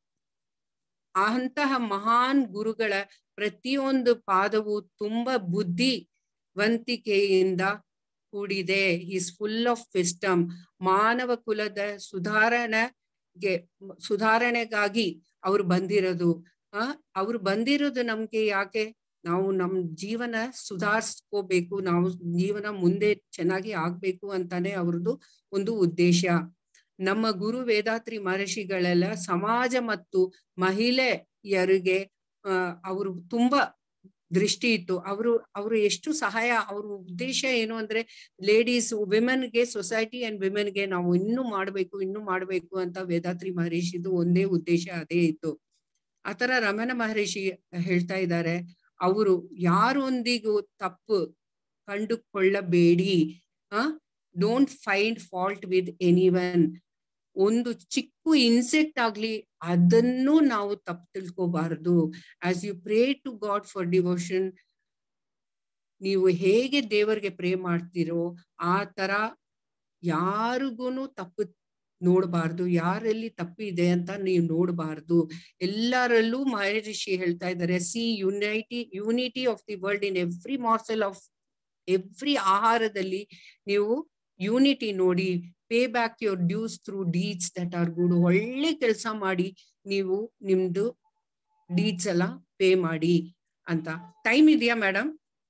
ಅಂತಹ ಮಹಾನ್ ಗುರುಗಳ ಪ್ರತಿಯೊಂದು ಪಾದವು ತುಂಬಾ ಬುದ್ಧಿವಂತಿಕೆಯಿಂದ ಕೂಡಿದೆ ಈಸ್ ಫುಲ್ ಆಫ್ ವಿಸ್ಟಮ್ ಮಾನವ ಕುಲದ ಸುಧಾರಣೆಗೆ ಸುಧಾರಣೆಗಾಗಿ ಅವ್ರು ಬಂದಿರೋದು ಆ ಅವ್ರು ಬಂದಿರೋದು ನಮ್ಗೆ ಯಾಕೆ ನಾವು ನಮ್ ಜೀವನ ಸುಧಾರಿಸ್ಕೋಬೇಕು ನಾವು ಜೀವನ ಮುಂದೆ ಚೆನ್ನಾಗಿ ಆಗ್ಬೇಕು ಅಂತಾನೆ ಅವ್ರದ್ದು ಒಂದು ಉದ್ದೇಶ ನಮ್ಮ ಗುರು ವೇದಾತ್ರಿ ಮಹರ್ಷಿಗಳೆಲ್ಲ ಸಮಾಜ ಮತ್ತು ಮಹಿಳೆಯರಿಗೆ ಅಹ್ ಅವರು ತುಂಬಾ ದೃಷ್ಟಿ ಇತ್ತು ಅವರು ಅವರು ಎಷ್ಟು ಸಹಾಯ ಅವ್ರ ಉದ್ದೇಶ ಏನು ಅಂದ್ರೆ ಲೇಡೀಸ್ ವಿಮೆನ್ಗೆ ಸೊಸೈಟಿ ಅಂಡ್ ವಿಮೆನ್ಗೆ ನಾವು ಇನ್ನೂ ಮಾಡ್ಬೇಕು ಇನ್ನೂ ಮಾಡ್ಬೇಕು ಅಂತ ವೇದಾತ್ರಿ ಮಹರ್ಷಿದು ಒಂದೇ ಉದ್ದೇಶ ಅದೇ ಇತ್ತು ಆತರ ರಮಣ ಮಹರ್ಷಿ ಹೇಳ್ತಾ ಇದ್ದಾರೆ ಅವರು ಯಾರೊಂದಿಗೂ ತಪ್ಪು ಕಂಡುಕೊಳ್ಳಬೇಡಿ ಆ don't find fault with anyone ಒಂದು ಚಿಕ್ಕ ಇನ್ಸೆಕ್ಟ್ ಆಗ್ಲಿ ಅದನ್ನು ನಾವು ತಪ್ಪು ತಿಳ್ಕೋಬಾರದು as you pray to God for devotion ನೀವು ಹೇಗೆ ದೇವರಿಗೆ ಪ್ರೇ ಮಾಡ್ತೀರೋ ಆ ತರ ಯಾರಿಗೂನು ತಪ್ಪು ನೋಡಬಾರ್ದು ಯಾರಲ್ಲಿ ತಪ್ಪಿದೆ ಅಂತ ನೀವು ನೋಡಬಾರ್ದು ಎಲ್ಲರಲ್ಲೂ ಮಹರ್ಷಿ ಹೇಳ್ತಾ ಇದ್ದಾರೆ see unity unity of the world in every morsel of every ಆಹಾರದಲ್ಲಿ ನೀವು ಯೂನಿಟಿ ನೋಡಿ pay back your dues through deeds that are good ಒಳ್ಳೆ ಕೆಲಸ ಮಾಡಿ ನೀವು ನಿಮ್ದು ಡೀಡ್ಸ್ ಎಲ್ಲ ಪೇ ಮಾಡಿ ಅಂತ ಟೈಮ್ ಇದೆಯಾ ಮೇಡಮ್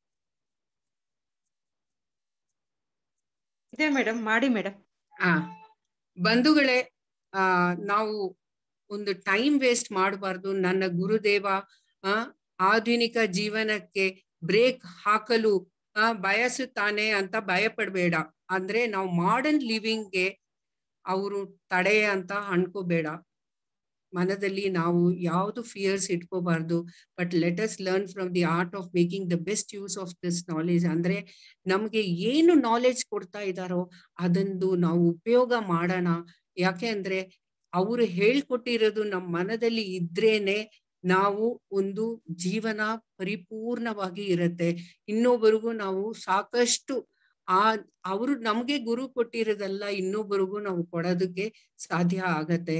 ಇದೆ ಮೇಡಮ್ ಮಾಡಿ ಮೇಡಮ್ ಆ ಬಂಧುಗಳೇ ಆ ನಾವು ಒಂದು ಟೈಮ್ ವೇಸ್ಟ್ ಮಾಡಬಾರ್ದು ನನ್ನ ಗುರುದೇವ ಆ ಆಧುನಿಕ ಜೀವನಕ್ಕೆ ಬ್ರೇಕ್ ಹಾಕಲು ಆ ಬಯಸುತ್ತಾನೆ ಅಂತ ಭಯ ಪಡ್ಬೇಡ ಅಂದ್ರೆ ನಾವು ಮಾಡರ್ನ್ ಲಿವಿಂಗ್ಗೆ ಅವರು ತಡೆ ಅಂತ ಅನ್ಕೋಬೇಡ ಮನದಲ್ಲಿ ನಾವು ಯಾವುದು ಫಿಯರ್ಸ್ ಇಟ್ಕೋಬಾರ್ದು but let us learn from the art of making the best use of this knowledge ಅಂದ್ರೆ ನಮ್ಗೆ ಏನು ನಾಲೆಜ್ ಕೊಡ್ತಾ ಇದ್ದಾರೋ ಅದೊಂದು ನಾವು ಉಪಯೋಗ ಮಾಡೋಣ ಯಾಕೆ ಅಂದ್ರೆ ಅವರು ಹೇಳ್ಕೊಟ್ಟಿರೋದು ನಮ್ಮ ಮನದಲ್ಲಿ ಇದ್ರೇನೆ ನಾವು ಒಂದು ಜೀವನ ಪರಿಪೂರ್ಣವಾಗಿ ಇರತ್ತೆ ಇನ್ನೊಬ್ಬರಿಗೂ ನಾವು ಸಾಕಷ್ಟು ಆ ಅವರು ನಮ್ಗೆ ಗುರು ಕೊಟ್ಟಿರೋದಲ್ಲ ಇನ್ನೊಬ್ಬರಿಗೂ ನಾವು ಕೊಡೋದಕ್ಕೆ ಸಾಧ್ಯ ಆಗತ್ತೆ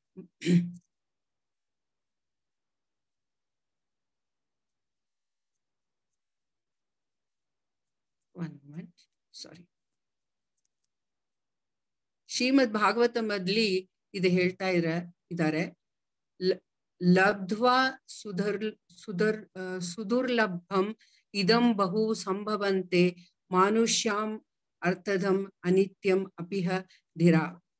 ಒನ್ ಮೊಮೆಂಟ್ ಸಾರಿ ಶ್ರೀಮದ್ ಭಾಗವತಮಲ್ಲಿ ಇದು ಹೇಳ್ತಾ ಇರ ಇದ್ದಾರೆ ಲಬ್ಧ್ವಾ ಸುಧರ್ ಸುಧರ್ ಸುದುರ್ಲಭಂ ಇದಂ ಬಹು ಸಂಭವಂತೆ ಮಾನುಷ್ಯಾಂ ಅರ್ಥದಂ ಅನಿತ್ಯಂ ಅಪಿಹ ಧಿರ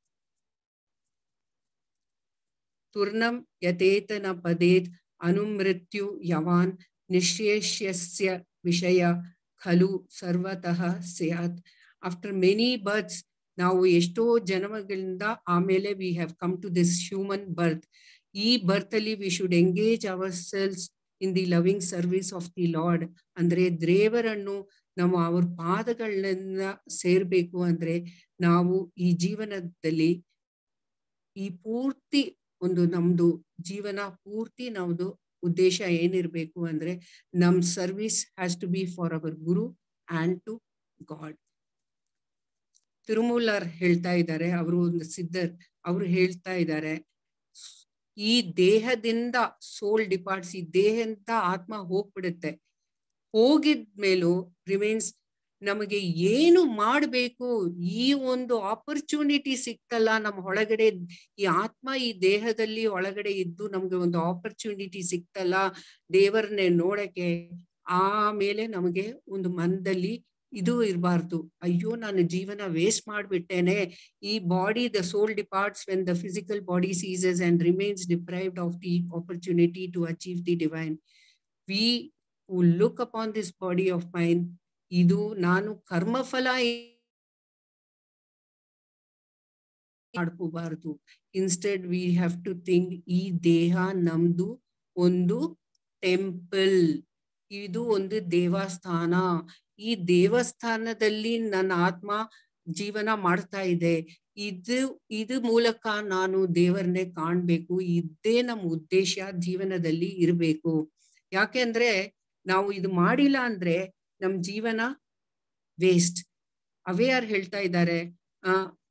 ತುರ್ನಂ ಯತೇತನ ಪದೇತ್ ಅನುಮೃತ್ಯು ಯವಾನ್ ನಿಶ್ರೇಷ್ಯಸ್ಯ ವಿಷಯ ಖಲು ಸರ್ವತಃ ಸ್ಯಾತ್ ಆಫ್ಟರ್ ಮೆನಿ ಬರ್ತ್ಸ್ ನಾವು ಎಷ್ಟೋ ಜನ್ಮಗಳಿಂದ ಆಮೇಲೆ we have come to this human birth ಈ ಬರ್ತ್ ಅಲ್ಲಿ we should engage ourselves in the loving service of the lord ಅಂದ್ರೆ ದೇವರನ್ನು ನಾವು ಅವ್ರ ಪಾದಗಳನ್ನ ಸೇರ್ಬೇಕು ಅಂದ್ರೆ ನಾವು ಈ ಜೀವನದಲ್ಲಿ ಈ ಪೂರ್ತಿ ಒಂದು ನಮ್ದು ಜೀವನ ಪೂರ್ತಿ ನಮ್ದು ಉದ್ದೇಶ ಏನಿರ್ಬೇಕು ಅಂದ್ರೆ ನಮ್ service has to be for our guru and to God Tirumular ಹೇಳ್ತಾ ಇದ್ದಾರೆ ಅವರು ಒಂದು ಸಿದ್ಧರ್ ಅವರು ಹೇಳ್ತಾ ಇದ್ದಾರೆ ಈ ದೇಹದಿಂದ ಸೋಲ್ ಡಿಪಾರ್ಟ್ಸ್ ಈ ದೇಹದಿಂದ ಆತ್ಮ ಹೋಗ್ಬಿಡುತ್ತೆ ಹೋಗಿದ್ಮೇಲೂ ರಿಮೈನ್ಸ್ ನಮಗೆ ಏನು ಮಾಡಬೇಕು ಈ ಒಂದು ಆಪರ್ಚುನಿಟಿ ಸಿಕ್ತಲ್ಲ ನಮ್ಮ ಒಳಗಡೆ ಈ ಆತ್ಮ ಈ ದೇಹದಲ್ಲಿ ಒಳಗಡೆ ಇದ್ದು ನಮ್ಗೆ ಒಂದು ಆಪರ್ಚುನಿಟಿ ಸಿಕ್ತಲ್ಲ ದೇವರನ್ನೇ ನೋಡಕ್ಕೆ ಆಮೇಲೆ ನಮಗೆ ಒಂದು ಮನದಲ್ಲಿ ಇದು ಇರಬಾರ್ದು ಅಯ್ಯೋ ನಾನು ಜೀವನ ವೇಸ್ಟ್ ಮಾಡ್ಬಿಟ್ಟೇನೆ ಈ body the soul departs when the physical body ceases and remains deprived of the opportunity to achieve the divine we who look upon this body of mine ಇದು ನಾನು ಕರ್ಮಫಲ ಮಾಡ್ಕೋಬಾರ್ದು instead we have to think ಈ ದೇಹ ನಮ್ದು ಒಂದು temple ಇದು ಒಂದು ದೇವಸ್ಥಾನ ಈ ದೇವಸ್ಥಾನದಲ್ಲಿ ನನ್ನ ಆತ್ಮ ಜೀವನ ಮಾಡ್ತಾ ಇದೆ ಇದು ಇದು ಮೂಲಕ ನಾನು ದೇವರನ್ನೇ ಕಾಣ್ಬೇಕು ಇದೇ ನಮ್ಮ ಉದ್ದೇಶ ಜೀವನದಲ್ಲಿ ಇರಬೇಕು ಯಾಕೆಂದ್ರೆ ನಾವು ಇದು ಮಾಡಿಲ್ಲ ಅಂದ್ರೆ ನಮ್ ಜೀವನ ವೇಸ್ಟ್ ಅವೇ ಯಾರು ಹೇಳ್ತಾ ಇದ್ದಾರೆ ಆ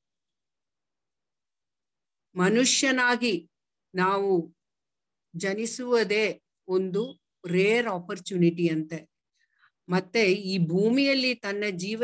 ಮನುಷ್ಯನಾಗಿ ನಾವು ಜನಿಸುವುದೇ ಒಂದು ರೇರ್ ಆಪರ್ಚುನಿಟಿ ಅಂತೆ ಮತ್ತೆ ಈ ಭೂಮಿಯಲ್ಲಿ ತನ್ನ ಜೀವ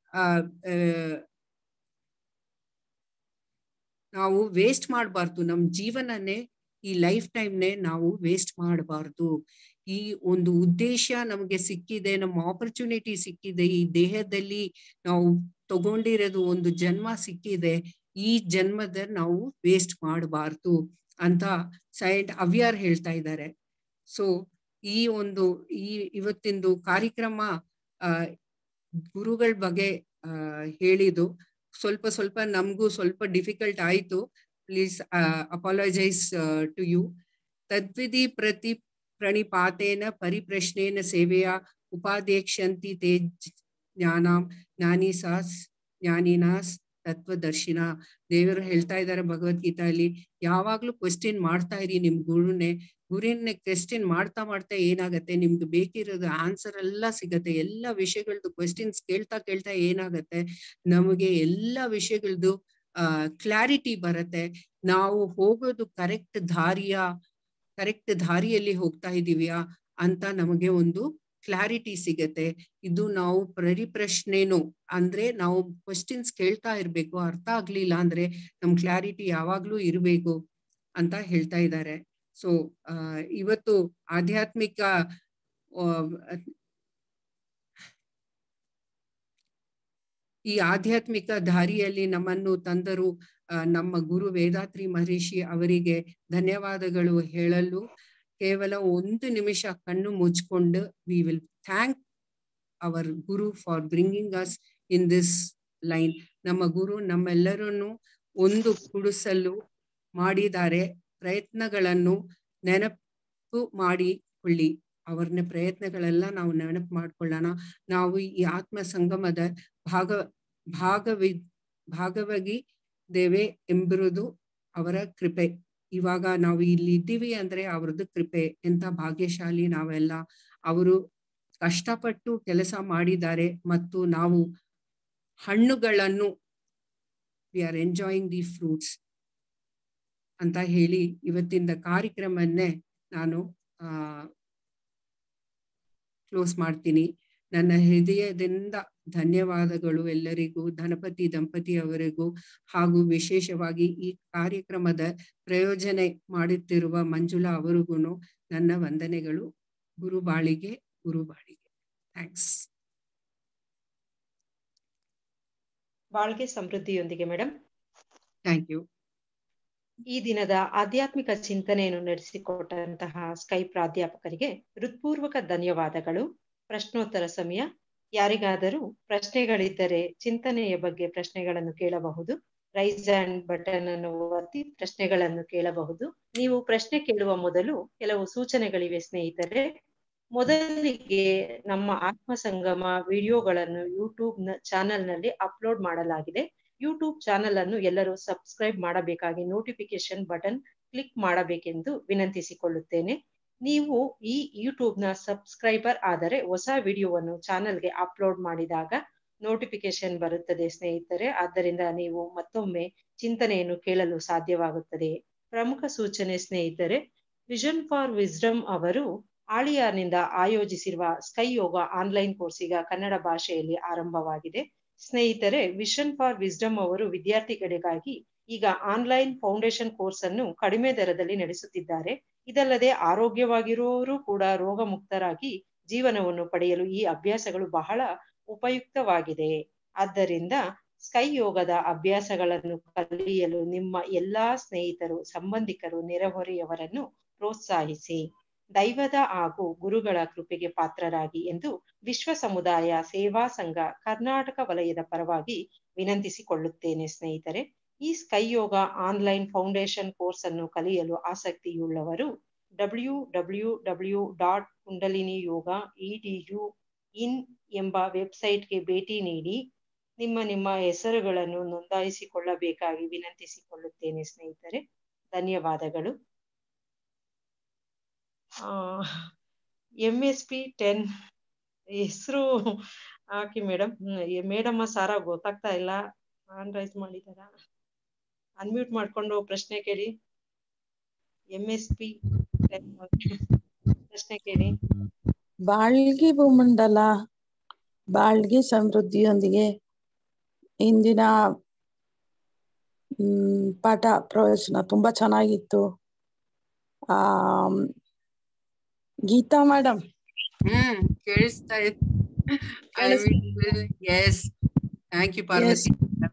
ನಾವು ವೇಸ್ಟ್ ಮಾಡಬಾರ್ದು ನಮ್ ಜೀವನನೇ ಈ ಲೈಫ್ ಟೈಮ್ನೇ ನಾವು ವೇಸ್ಟ್ ಮಾಡಬಾರ್ದು ಈ ಒಂದು ಉದ್ದೇಶ ನಮಗೆ ಸಿಕ್ಕಿದೆ ನಮ್ಮ ಆಪರ್ಚುನಿಟಿ ಸಿಕ್ಕಿದೆ ಈ ದೇಹದಲ್ಲಿ ನಾವು ತಗೊಂಡಿರೋದು ಒಂದು ಜನ್ಮ ಸಿಕ್ಕಿದೆ ಈ ಜನ್ಮದ ನಾವು ವೇಸ್ಟ್ ಮಾಡಬಾರ್ದು ಅಂತ ಸೈಂಟ್ ಅವ್ಯಾರ್ ಹೇಳ್ತಾ ಇದ್ದಾರೆ ಸೊ ಈ ಒಂದು ಈ ಇವತ್ತಿಂದು ಕಾರ್ಯಕ್ರಮ ಆ ಗುರುಗಳ ಬಗ್ಗೆ ಆ ಹೇಳಿದು ಸ್ವಲ್ಪ ಸ್ವಲ್ಪ ನಮಗೂ ಸ್ವಲ್ಪ ಡಿಫಿಕಲ್ಟ್ ಆಯ್ತು ಪ್ಲೀಸ್ ಅಪಾಲಜೈಸ್ ಟು ಯು ತದ್ವಿಧಿ ಪ್ರತಿ ಪ್ರಣಿಪಾತೇನ ಪರಿಪ್ರಶ್ನೇನ ಸೇವೆಯ ಉಪಾಧ್ಯಕ್ಷಂತಿ ತೇ ಜ್ಞಾನಾಂ ಜ್ಞಾನಿ ಸಾಸ್ ಜ್ಞಾನಿನಾಸ್ ತತ್ವದರ್ಶಿನ ದೇವರು ಹೇಳ್ತಾ ಇದ್ದಾರೆ ಭಗವದ್ಗೀತೆಯಲ್ಲಿ ಯಾವಾಗ್ಲೂ ಕ್ವೆಶ್ಚನ್ ಮಾಡ್ತಾ ಇರಿ ನಿಮ್ ಗುರುನೇ ಗುರಿನ ಕ್ವೆಶ್ಚನ್ ಮಾಡ್ತಾ ಮಾಡ್ತಾ ಏನಾಗತ್ತೆ ನಿಮ್ಗೆ ಬೇಕಿರೋದು ಆನ್ಸರ್ ಎಲ್ಲ ಸಿಗತ್ತೆ ಎಲ್ಲ ವಿಷಯಗಳದ್ದು ಕ್ವೆಶ್ಚನ್ಸ್ ಕೇಳ್ತಾ ಕೇಳ್ತಾ ಏನಾಗತ್ತೆ ನಮಗೆ ಎಲ್ಲ ವಿಷಯಗಳದ್ದು ಆ ಕ್ಲಾರಿಟಿ ಬರತ್ತೆ ನಾವು ಹೋಗೋದು ಕರೆಕ್ಟ್ ದಾರಿಯ ಕರೆಕ್ಟ್ ದಾರಿಯಲ್ಲಿ ಹೋಗ್ತಾ ಇದೀವಿಯಾ ಅಂತ ನಮಗೆ ಒಂದು ಕ್ಲಾರಿಟಿ ಸಿಗತ್ತೆ ಇದು ನಾವು ಪರಿಪ್ರಶ್ನೆನು ಅಂದ್ರೆ ನಾವು ಕ್ವಶನ್ಸ್ ಕೇಳ್ತಾ ಇರ್ಬೇಕು ಅರ್ಥ ಆಗ್ಲಿಲ್ಲ ಅಂದ್ರೆ ನಮ್ ಕ್ಲಾರಿಟಿ ಯಾವಾಗ್ಲೂ ಇರ್ಬೇಕು ಅಂತ ಹೇಳ್ತಾ ಇದ್ದಾರೆ ಸೊ ಇವತ್ತು ಆಧ್ಯಾತ್ಮಿಕ ಈ ಆಧ್ಯಾತ್ಮಿಕ ದಾರಿಯಲ್ಲಿ ನಮ್ಮನ್ನು ತಂದರು ನಮ್ಮ ಗುರು ವೇದಾತ್ರಿ ಮಹರ್ಷಿ ಅವರಿಗೆ ಧನ್ಯವಾದಗಳು ಹೇಳಲು ಕೇವಲ ಒಂದು ನಿಮಿಷ ಕಣ್ಣು ಮುಚ್ಕೊಂಡು we will thank our guru for bringing us in this line ನಮ್ಮ ಗುರು ನಮ್ಮೆಲ್ಲರನ್ನು ಒಂದು ಕುಡಿಸಲು ಮಾಡಿದ್ದಾರೆ ಪ್ರಯತ್ನಗಳನ್ನು ನೆನಪು ಮಾಡಿಕೊಳ್ಳಿ ಅವರನ್ನ ಪ್ರಯತ್ನಗಳೆಲ್ಲ ನಾವು ನೆನಪು ಮಾಡ್ಕೊಳ್ಳೋಣ ನಾವು ಈ ಆತ್ಮ ಸಂಗಮದ ಭಾಗ ಭಾಗವಿ ಭಾಗವಾಗಿದ್ದೇವೆ ಎಂಬುದು ಅವರ ಕೃಪೆ ಇವಾಗ ನಾವು ಇಲ್ಲಿ ಇದ್ದೀವಿ ಅಂದ್ರೆ ಅವ್ರದ್ದು ಕೃಪೆ ಎಂತ ಭಾಗ್ಯಶಾಲಿ ನಾವೆಲ್ಲ ಅವರು ಕಷ್ಟಪಟ್ಟು ಕೆಲಸ ಮಾಡಿದ್ದಾರೆ ಮತ್ತು ನಾವು ಹಣ್ಣುಗಳನ್ನು we are enjoying the fruits ಅಂತ ಹೇಳಿ ಇವತ್ತಿಂದ ಕಾರ್ಯಕ್ರಮನ್ನೇ ನಾನು ಆ ಕ್ಲೋಸ್ ಮಾಡ್ತೀನಿ ನನ್ನ ಹೃದಯದಿಂದ ಧನ್ಯವಾದಗಳು ಎಲ್ಲರಿಗೂ ಧನಪತಿ ದಂಪತಿ ಅವರಿಗೂ ಹಾಗೂ ವಿಶೇಷವಾಗಿ ಈ ಕಾರ್ಯಕ್ರಮದ ಪ್ರಯೋಜನೆ ಮಾಡುತ್ತಿರುವ ಮಂಜುಳಾ ಅವರಿಗೂ ನನ್ನ ವಂದನೆಗಳು ಗುರುಬಾಳಿಗೆ ಗುರುಬಾಳಿಗೆ ಥ್ಯಾಂಕ್ಸ್ ಬಾಳ್ಗೆ ಸಮೃದ್ಧಿಯೊಂದಿಗೆ ಮೇಡಮ್ ಥ್ಯಾಂಕ್ ಯು ಈ ದಿನದ ಆಧ್ಯಾತ್ಮಿಕ ಚಿಂತನೆಯನ್ನು ನಡೆಸಿಕೊಟ್ಟಂತಹ ಸ್ಕೈ ಪ್ರಾಧ್ಯಾಪಕರಿಗೆ ಹೃತ್ಪೂರ್ವಕ ಧನ್ಯವಾದಗಳು ಪ್ರಶ್ನೋತ್ತರ ಸಮಯ ಯಾರಿಗಾದರೂ ಪ್ರಶ್ನೆಗಳಿದ್ದರೆ ಚಿಂತನೆಯ ಬಗ್ಗೆ ಪ್ರಶ್ನೆಗಳನ್ನು ಕೇಳಬಹುದು ರೈಸ್ ಅಂಡ್ ಬಟನ್ ಅನ್ನು ಒತ್ತಿ ಪ್ರಶ್ನೆಗಳನ್ನು ಕೇಳಬಹುದು ನೀವು ಪ್ರಶ್ನೆ ಕೇಳುವ ಮೊದಲು ಕೆಲವು ಸೂಚನೆಗಳಿವೆ ಸ್ನೇಹಿತರೆ ಮೊದಲಿಗೆ ನಮ್ಮ ಆತ್ಮ ಸಂಗಮ ವಿಡಿಯೋಗಳನ್ನು ಯೂಟ್ಯೂಬ್ ಚಾನೆಲ್ ನಲ್ಲಿ ಅಪ್ಲೋಡ್ ಮಾಡಲಾಗಿದೆ ಯೂಟ್ಯೂಬ್ ಚಾನೆಲ್ ಅನ್ನು ಎಲ್ಲರೂ ಸಬ್ಸ್ಕ್ರೈಬ್ ಮಾಡಬೇಕಾಗಿ ನೋಟಿಫಿಕೇಶನ್ ಬಟನ್ ಕ್ಲಿಕ್ ಮಾಡಬೇಕೆಂದು ವಿನಂತಿಸಿಕೊಳ್ಳುತ್ತೇನೆ ನೀವು ಈ ಯೂಟ್ಯೂಬ್ ನ ಸಬ್ಸ್ಕ್ರೈಬರ್ ಆದರೆ ಹೊಸ ವಿಡಿಯೋವನ್ನು ಚಾನೆಲ್ಗೆ ಅಪ್ಲೋಡ್ ಮಾಡಿದಾಗ ನೋಟಿಫಿಕೇಶನ್ ಬರುತ್ತದೆ ಸ್ನೇಹಿತರೆ ಆದ್ದರಿಂದ ನೀವು ಮತ್ತೊಮ್ಮೆ ಚಿಂತನೆಯನ್ನು ಕೇಳಲು ಸಾಧ್ಯವಾಗುತ್ತದೆ ಪ್ರಮುಖ ಸೂಚನೆ ಸ್ನೇಹಿತರೆ ವಿಷನ್ ಫಾರ್ ವಿಸ್ಡಮ್ ಅವರು ಆಳಿಯಾರ್ನಿಂದ ಆಯೋಜಿಸಿರುವ ಸ್ಕೈ ಯೋಗ ಆನ್ಲೈನ್ ಕೋರ್ಸ್ ಈಗ ಕನ್ನಡ ಭಾಷೆಯಲ್ಲಿ ಆರಂಭವಾಗಿದೆ ಸ್ನೇಹಿತರೆ ವಿಷನ್ ಫಾರ್ ವಿಸ್ಡಮ್ ಅವರು ವಿದ್ಯಾರ್ಥಿಗಳಿಗಾಗಿ ಈಗ ಆನ್ಲೈನ್ ಫೌಂಡೇಶನ್ ಕೋರ್ಸ್ ಅನ್ನು ಕಡಿಮೆ ದರದಲ್ಲಿ ನಡೆಸುತ್ತಿದ್ದಾರೆ ಇದಲ್ಲದೆ ಆರೋಗ್ಯವಾಗಿರುವವರು ಕೂಡ ರೋಗ ಮುಕ್ತರಾಗಿ ಜೀವನವನ್ನು ಪಡೆಯಲು ಈ ಅಭ್ಯಾಸಗಳು ಬಹಳ ಉಪಯುಕ್ತವಾಗಿದೆ ಆದ್ದರಿಂದ ಸ್ಕೈ ಯೋಗದ ಅಭ್ಯಾಸಗಳನ್ನು ಕಲಿಯಲು ನಿಮ್ಮ ಎಲ್ಲಾ ಸ್ನೇಹಿತರು ಸಂಬಂಧಿಕರು ನೆರೆಹೊರೆಯವರನ್ನು ಪ್ರೋತ್ಸಾಹಿಸಿ ದೈವದ ಹಾಗೂ ಗುರುಗಳ ಕೃಪೆಗೆ ಪಾತ್ರರಾಗಿ ಎಂದು ವಿಶ್ವ ಸಮುದಾಯ ಸೇವಾ ಸಂಘ ಕರ್ನಾಟಕ ವಲಯದ ಪರವಾಗಿ ವಿನಂತಿಸಿಕೊಳ್ಳುತ್ತೇನೆ ಸ್ನೇಹಿತರೆ ಈ sky yoga online foundation course ಅನ್ನು ಕಲಿಯಲು ಆಸಕ್ತಿಯುಳ್ಳವರು W W W dot kundalini yoga edu in ಎಂಬ ವೆಬ್ಸೈಟ್ಗೆ ಭೇಟಿ ನೀಡಿ ನಿಮ್ಮ ನಿಮ್ಮ ಹೆಸರುಗಳನ್ನು ನೋಂದಾಯಿಸಿಕೊಳ್ಳಬೇಕಾಗಿ ವಿನಂತಿಸಿಕೊಳ್ಳುತ್ತೇನೆ ಸ್ನೇಹಿತರೆ ಧನ್ಯವಾದಗಳು ಎಂ ಎಸ್ ಪಿ ಟೆನ್ ಹೆಸರು ಹಾಕಿ ಮೇಡಮ್ ಮೇಡಮ್ಮ ಸಾರ ಗೊತ್ತಾಗ್ತಾ ಇಲ್ಲ ಆನ್ ರೈಸ್ ಮಾಡಿದಾರ ಅನ್ಮ್ಯೂಟ್ ಮಾಡ್ಕೊಂಡು ಪ್ರಶ್ನೆ ಕೇಳಿ ಎಂ ಎಸ್ ಪಿ ಪ್ರಶ್ನೆ ಕೇಳಿ ಬಾಳ್ಗಿ ಭೂಮಂಡಲ ಬಾಳ್ಗಿ ಸಮೃದ್ಧಿಯೊಂದಿಗೆ ಇಂದಿನ ಹ್ಮ್ ಪಾಠ ಪ್ರವಚನ ತುಂಬಾ ಚೆನ್ನಾಗಿತ್ತು ಆ ಗೀತಾ ಮೇಡಮ್ ಹ್ಮ್ ಕೇಳಿಸ್ತಾ ಇತ್ತು ಎಸ್ ಥ್ಯಾಂಕ್ ಯು ಪಾರ್ವತಿ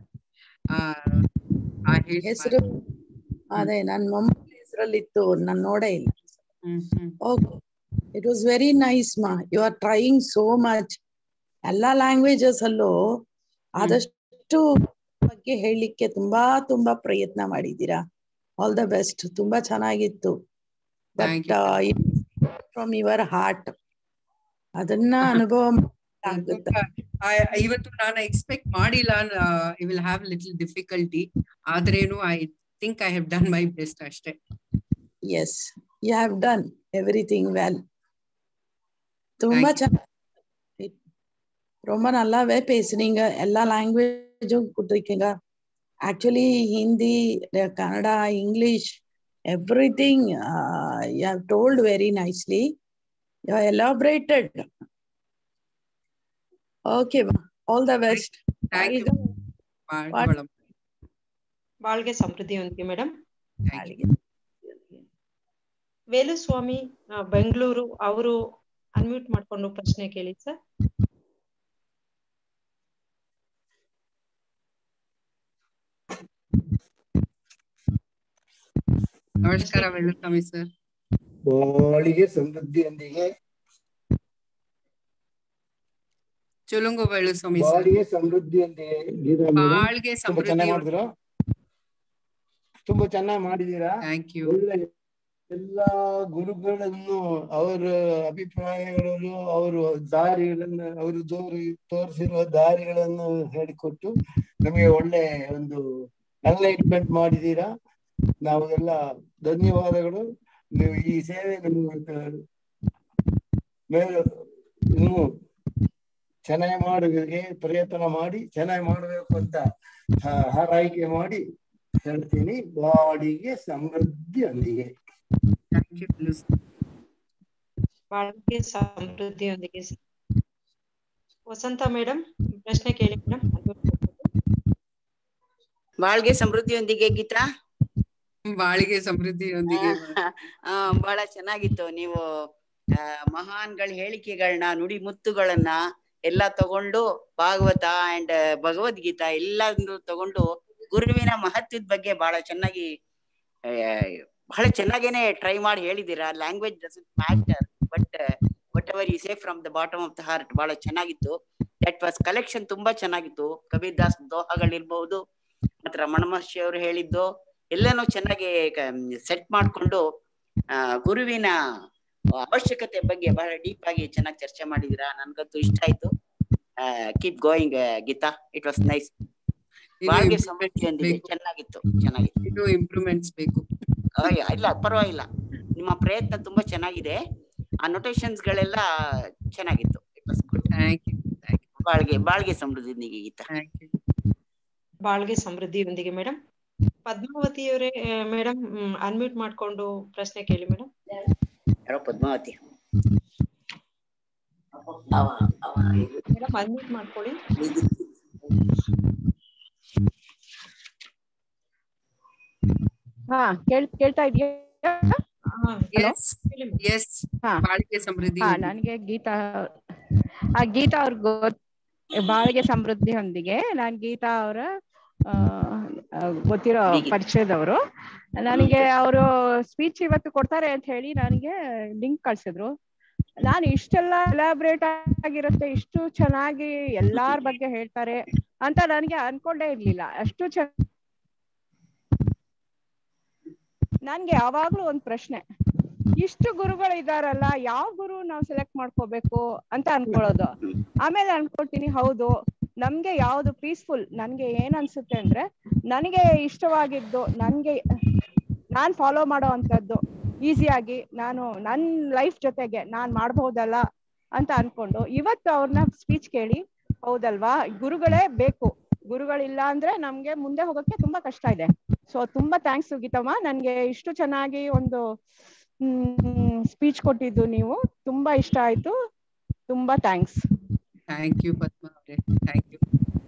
ಹೆಸರು ಅದೇ ನನ್ ಮೊಮ್ಮಗಳ ಹೆಸರಲ್ಲಿತ್ತು ನಾನ್ ನೋಡೇ ಇಲ್ಲ okay it was very nice ma'am you are trying so much ಎಲ್ಲಾ ಲ್ಯಾಂಗ್ವೇಜಸ್ ಅಲ್ಲೂ ಆದಷ್ಟು ಬಗ್ಗೆ ಹೇಳಲಿಕ್ಕೆ ತುಂಬಾ ತುಂಬಾ ಪ್ರಯತ್ನ ಮಾಡಿದ್ದೀರಾ ಆಲ್ ದ ಬೆಸ್ಟ್ ತುಂಬಾ ಚೆನ್ನಾಗಿತ್ತು ಬಟ್ ಫ್ರಮ್ ಯುವರ್ ಹಾರ್ಟ್ ಅದನ್ನ ಅನುಭವ ಆಗುತ್ತೆ ಇವತ್ತು ನಾನು ಎಕ್ಸ್ಪೆಕ್ಟ್ ಮಾಡಿಲ್ಲ I will have little difficulty ಆದ್ರೇನು I think I have done my best ಅಷ್ಟೇ yes you have done everything well ತುಂಬಾ ಚೆನ್ನಾಗಿ ரொம்ப நல்லாவே பேசுனீங்க எல்லா லாங்குவேஜும் கொடுத்துருக்கீங்க actually Hindi Kannada English everything you have told very nicely you elaborated okay all the best ಬಾಳ್ಗೆ ಸಮೃದ್ಧಿಯೊಂದಿಗೆ ಮೇಡಮ್ ವೇಲುಸ್ವಾಮಿ ಬೆಂಗಳೂರು ಅವರು ಅನ್ಮ್ಯೂಟ್ ಮಾಡ್ಕೊಂಡು ಪ್ರಶ್ನೆ ಕೇಳಿ ಸರ್ ನಮಸ್ಕಾರ ವೇಲುಸ್ವಾಮಿ ಸರ್ ಬಾಳಿಗೆ ಸಮೃದ್ಧಿಯೊಂದಿಗೆ ಚುಲುಂಗು ವೇಲುಸ್ವಾಮಿ ಸರ್ ಬಾಳಿಗೆ ಸಮೃದ್ಧಿಯೊಂದಿಗೆ ಗೀತಾ ಮೇಡಮ್ ಬಾಳ್ಗೆ ತುಂಬಾ ಚೆನ್ನಾಗಿ ಸಮೃದ್ಧಿ ಮಾಡಿದ್ರು ತುಂಬಾ ಚೆನ್ನಾಗಿ ಮಾಡಿದೀರಾ ಥ್ಯಾಂಕ್ ಯು ಒಳ್ಳೆ ಎಲ್ಲಾ ಗುರುಗಳನ್ನು ಅವರ ಅಭಿಪ್ರಾಯಗಳನ್ನು ಅವರು ದಾರಿಗಳನ್ನು ಅವರು ತೋರಿ ತೋರಿಸಿರುವ ದಾರಿಗಳನ್ನು ಹೇಳಿಕೊಟ್ಟು ನಮಗೆ ಒಳ್ಳೆ ಒಂದು ಎನ್ಲೈಟ್ಮೆಂಟ್ ಮಾಡಿದೀರಾ ನಾವು ಎಲ್ಲ ಧನ್ಯವಾದಗಳು ನೀವು ಈ ಸೇವೆ ನಮ್ಮ ಮೇಲೆ ಇನ್ನು ಚೆನ್ನಾಗಿ ಮಾಡೋದಕ್ಕೆ ಪ್ರಯತ್ನ ಮಾಡಿ ಚೆನ್ನಾಗಿ ಮಾಡಬೇಕು ಅಂತ ಹ- ಹಾರೈಕೆ ಮಾಡಿ ಹೇಳ್ತೀನಿ ಬಾಡಿಗೆ ಸಮೃದ್ಧಿಯೊಂದಿಗೆ ಥ್ಯಾಂಕ್ ಯು ಬಾಳ್ಗೆ ಸಮೃದ್ಧಿಯೊಂದಿಗೆ ಸ- ವಸಂತ ಮೇಡಮ್ ಪ್ರಶ್ನೆ ಕೇಳಿ ಮೇಡಮ್ ಬಾಳ್ಗೆ ಸಮೃದ್ಧಿಯೊಂದಿಗೆ ಗೀತಾ ಬಾಳಿಗೆ ಸಮೃದ್ಧಿಯೊಂದಿಗೆ ಆ, ಬಹಳ ಚೆನ್ನಾಗಿತ್ತು ನೀವು ಆ, ಮಹಾನ್ಗಳ ಹೇಳಿಕೆಗಳನ್ನ ನುಡಿ ಮುತ್ತುಗಳನ್ನ ಎಲ್ಲ ತಗೊಂಡು ಭಾಗವತ ಅಂಡ್ ಭಗವದ್ಗೀತಾ ಎಲ್ಲಾನು ತಗೊಂಡು ಗುರುವಿನ ಮಹತ್ವದ ಬಗ್ಗೆ ಬಹಳ ಚೆನ್ನಾಗಿ ಆ, ಬಹಳ ಚೆನ್ನಾಗೇನೆ ಟ್ರೈ ಮಾಡಿ ಹೇಳಿದೀರಾ language doesn't matter but whatever you say from the bottom of the heart ಬಹಳ ಚೆನ್ನಾಗಿತ್ತು ದಟ್ ವಾಸ್ ಕಲೆಕ್ಷನ್ ತುಂಬಾ ಚೆನ್ನಾಗಿತ್ತು ಕಬೀರ್ ದಾಸ್ ದೋಹಗಳಿರ್ಬಹುದು ಮತ್ತೆ ರಮಣ ಮಹರ್ಷಿ ಅವರು ಹೇಳಿದ್ದು ಎಲ್ಲಾನು ಚೆನ್ನಾಗಿ ಸೆಟ್ ಮಾಡ್ಕೊಂಡು ಆ, ಗುರುವಿನ ಅವಶ್ಯಕತೆ ಬಗ್ಗೆ ಬಹಳ ಡೀಪ್ ಆಗಿ ಚೆನ್ನಾಗಿ ಚರ್ಚೆ ಮಾಡಿದೀರಾ ನನ್ಗಂತೂ ಇಷ್ಟ ಆಯ್ತು keep going Geeta it was nice ಬಾಳ್ಗೆ ಸಮೃದ್ಧಿಯೊಂದಿಗೆ ಬೇಕು ಚೆನ್ನಾಗಿತ್ತು ಚೆನ್ನಾಗಿತ್ತು ಇನ್ನೂ ಇಂಪ್ರೂವ್ಮೆಂಟ್ಸ್ ಬೇಕು ಅಯ್ಯ, ಇಲ್ಲ ಪರವಾಗಿಲ್ಲ ನಿಮ್ಮ ಪ್ರಯತ್ನ ತುಂಬಾ ಚೆನ್ನಾಗಿದೆ ಆ notations ಗಳೆಲ್ಲ ಚೆನ್ನಾಗಿತ್ತು it was good thank you thank you ಬಾಳ್ಗೆ ಬಾಳ್ಗೆ ಸಮೃದ್ಧಿಯೊಂದಿಗೆ ಗೀತಾ ಥ್ಯಾಂಕ್ ಯು ಬಾಳ್ಗೆ ಸಮೃದ್ಧಿಯೊಂದಿಗೆ ಮೇಡಮ್ ಪದ್ಮಾವತಿಯವರೇ ಮೇಡಮ್ ಅನ್ಮ್ಯೂಟ್ ಮಾಡ್ಕೊಂಡು ಪ್ರಶ್ನೆ ಕೇಳಿ ಮೇಡಮ್ ಯಾರೋ ಪದ್ಮಾವತಿ ಅವ ಅವ ಮೇಡಮ್ ಅನ್ಮ್ಯೂಟ್ ಮಾಡ್ಕೊಳ್ಳಿ ಹಾ ಕೇಳ್ ಕೇಳ್ತಾ ಇದೆಯಾ ಹಾ, ಎಸ್ ಹೇಳಿ madam. ಎಸ್ ಹಾ. ಬಾಳಿಗೆ ಸಮೃದ್ಧಿ ಹಾ ನನ್ಗೆ ಗೀತಾ ಆ ಗೀತಾ ಅವ್ರ ಗೊತ್ ಬಾಳಿಗೆ ಸಮೃದ್ಧಿಯೊಂದಿಗೆ ನಾನ್ ಗೀತಾ ಅವರ ಗೊತ್ತಿರೋ ಹೀಗೆ. ಪರಿಚಯದವರು ನನಗೆ ಅವರು ಸ್ಪೀಚ್ ಇವತ್ತು ಕೊಡ್ತಾರೆ ಅಂತ ಹೇಳಿ ನನಗೆ ಲಿಂಕ್ ಕಳ್ಸಿದ್ರು ನಾನು ಇಷ್ಟೆಲ್ಲ ಎಲಾಬ್ರೇಟ್ ಆಗಿರುತ್ತೆ ಇಷ್ಟು ಚೆನ್ನಾಗಿ ಎಲ್ಲಾರ್ ಬಗ್ಗೆ ಹೇಳ್ತಾರೆ ಅಂತ ನನಗೆ ಅನ್ಕೊಂಡೇ ಇರ್ಲಿಲ್ಲ ಅಷ್ಟು ಚೆನ್ನ ನನ್ಗೆ ಯಾವಾಗ್ಲೂ ಒಂದ್ ಪ್ರಶ್ನೆ ಇಷ್ಟು ಗುರುಗಳು ಇದಾರಲ್ಲ ಯಾವ ಗುರು ನಾವು ಸೆಲೆಕ್ಟ್ ಮಾಡ್ಕೋಬೇಕು ಅಂತ ಅನ್ಕೊಳ್ಳೋದು ಆಮೇಲೆ ಅನ್ಕೊಳ್ತೀನಿ ಹೌದು ನಮ್ಗೆ ಯಾವ್ದು ಪೀಸ್ಫುಲ್ ನನ್ಗೆ ಏನ್ ಅನ್ಸುತ್ತೆ ಅಂದ್ರೆ ನನಗೆ ಇಷ್ಟವಾಗಿದ್ದು ನನ್ಗೆ ನಾನ್ ಫಾಲೋ ಮಾಡೋ ಅಂತದ್ದು ಈಸಿಯಾಗಿ ನಾನು ನನ್ ಲೈಫ್ ಜೊತೆಗೆ ನಾನ್ ಮಾಡ್ಬಹುದಲ್ಲ ಅಂತ ಅನ್ಕೊಂಡು ಇವತ್ತು ಅವ್ರನ್ನ ಸ್ಪೀಚ್ ಕೇಳಿ ಹೌದಲ್ವಾ ಗುರುಗಳೇ ಬೇಕು ಗುರುಗಳಿಲ್ಲ ಅಂದ್ರೆ ನಮ್ಗೆ ಮುಂದೆ ಹೋಗಕ್ಕೆ ತುಂಬಾ ಕಷ್ಟ ಇದೆ ಸೊ ತುಂಬಾ ಥ್ಯಾಂಕ್ಸ್ ಗೀತಮ್ಮ ನನ್ಗೆ ಇಷ್ಟು ಚೆನ್ನಾಗಿ ಒಂದು ಸ್ಪೀಚ್ ಕೊಟ್ಟಿದ್ದು ನೀವು ತುಂಬಾ ಇಷ್ಟ ಆಯ್ತು ತುಂಬಾ ಥ್ಯಾಂಕ್ಸ್ ಥ್ಯಾಂಕ್ ಯು ಪದ್ಮ ಅವರೇ ಥ್ಯಾಂಕ್ ಯು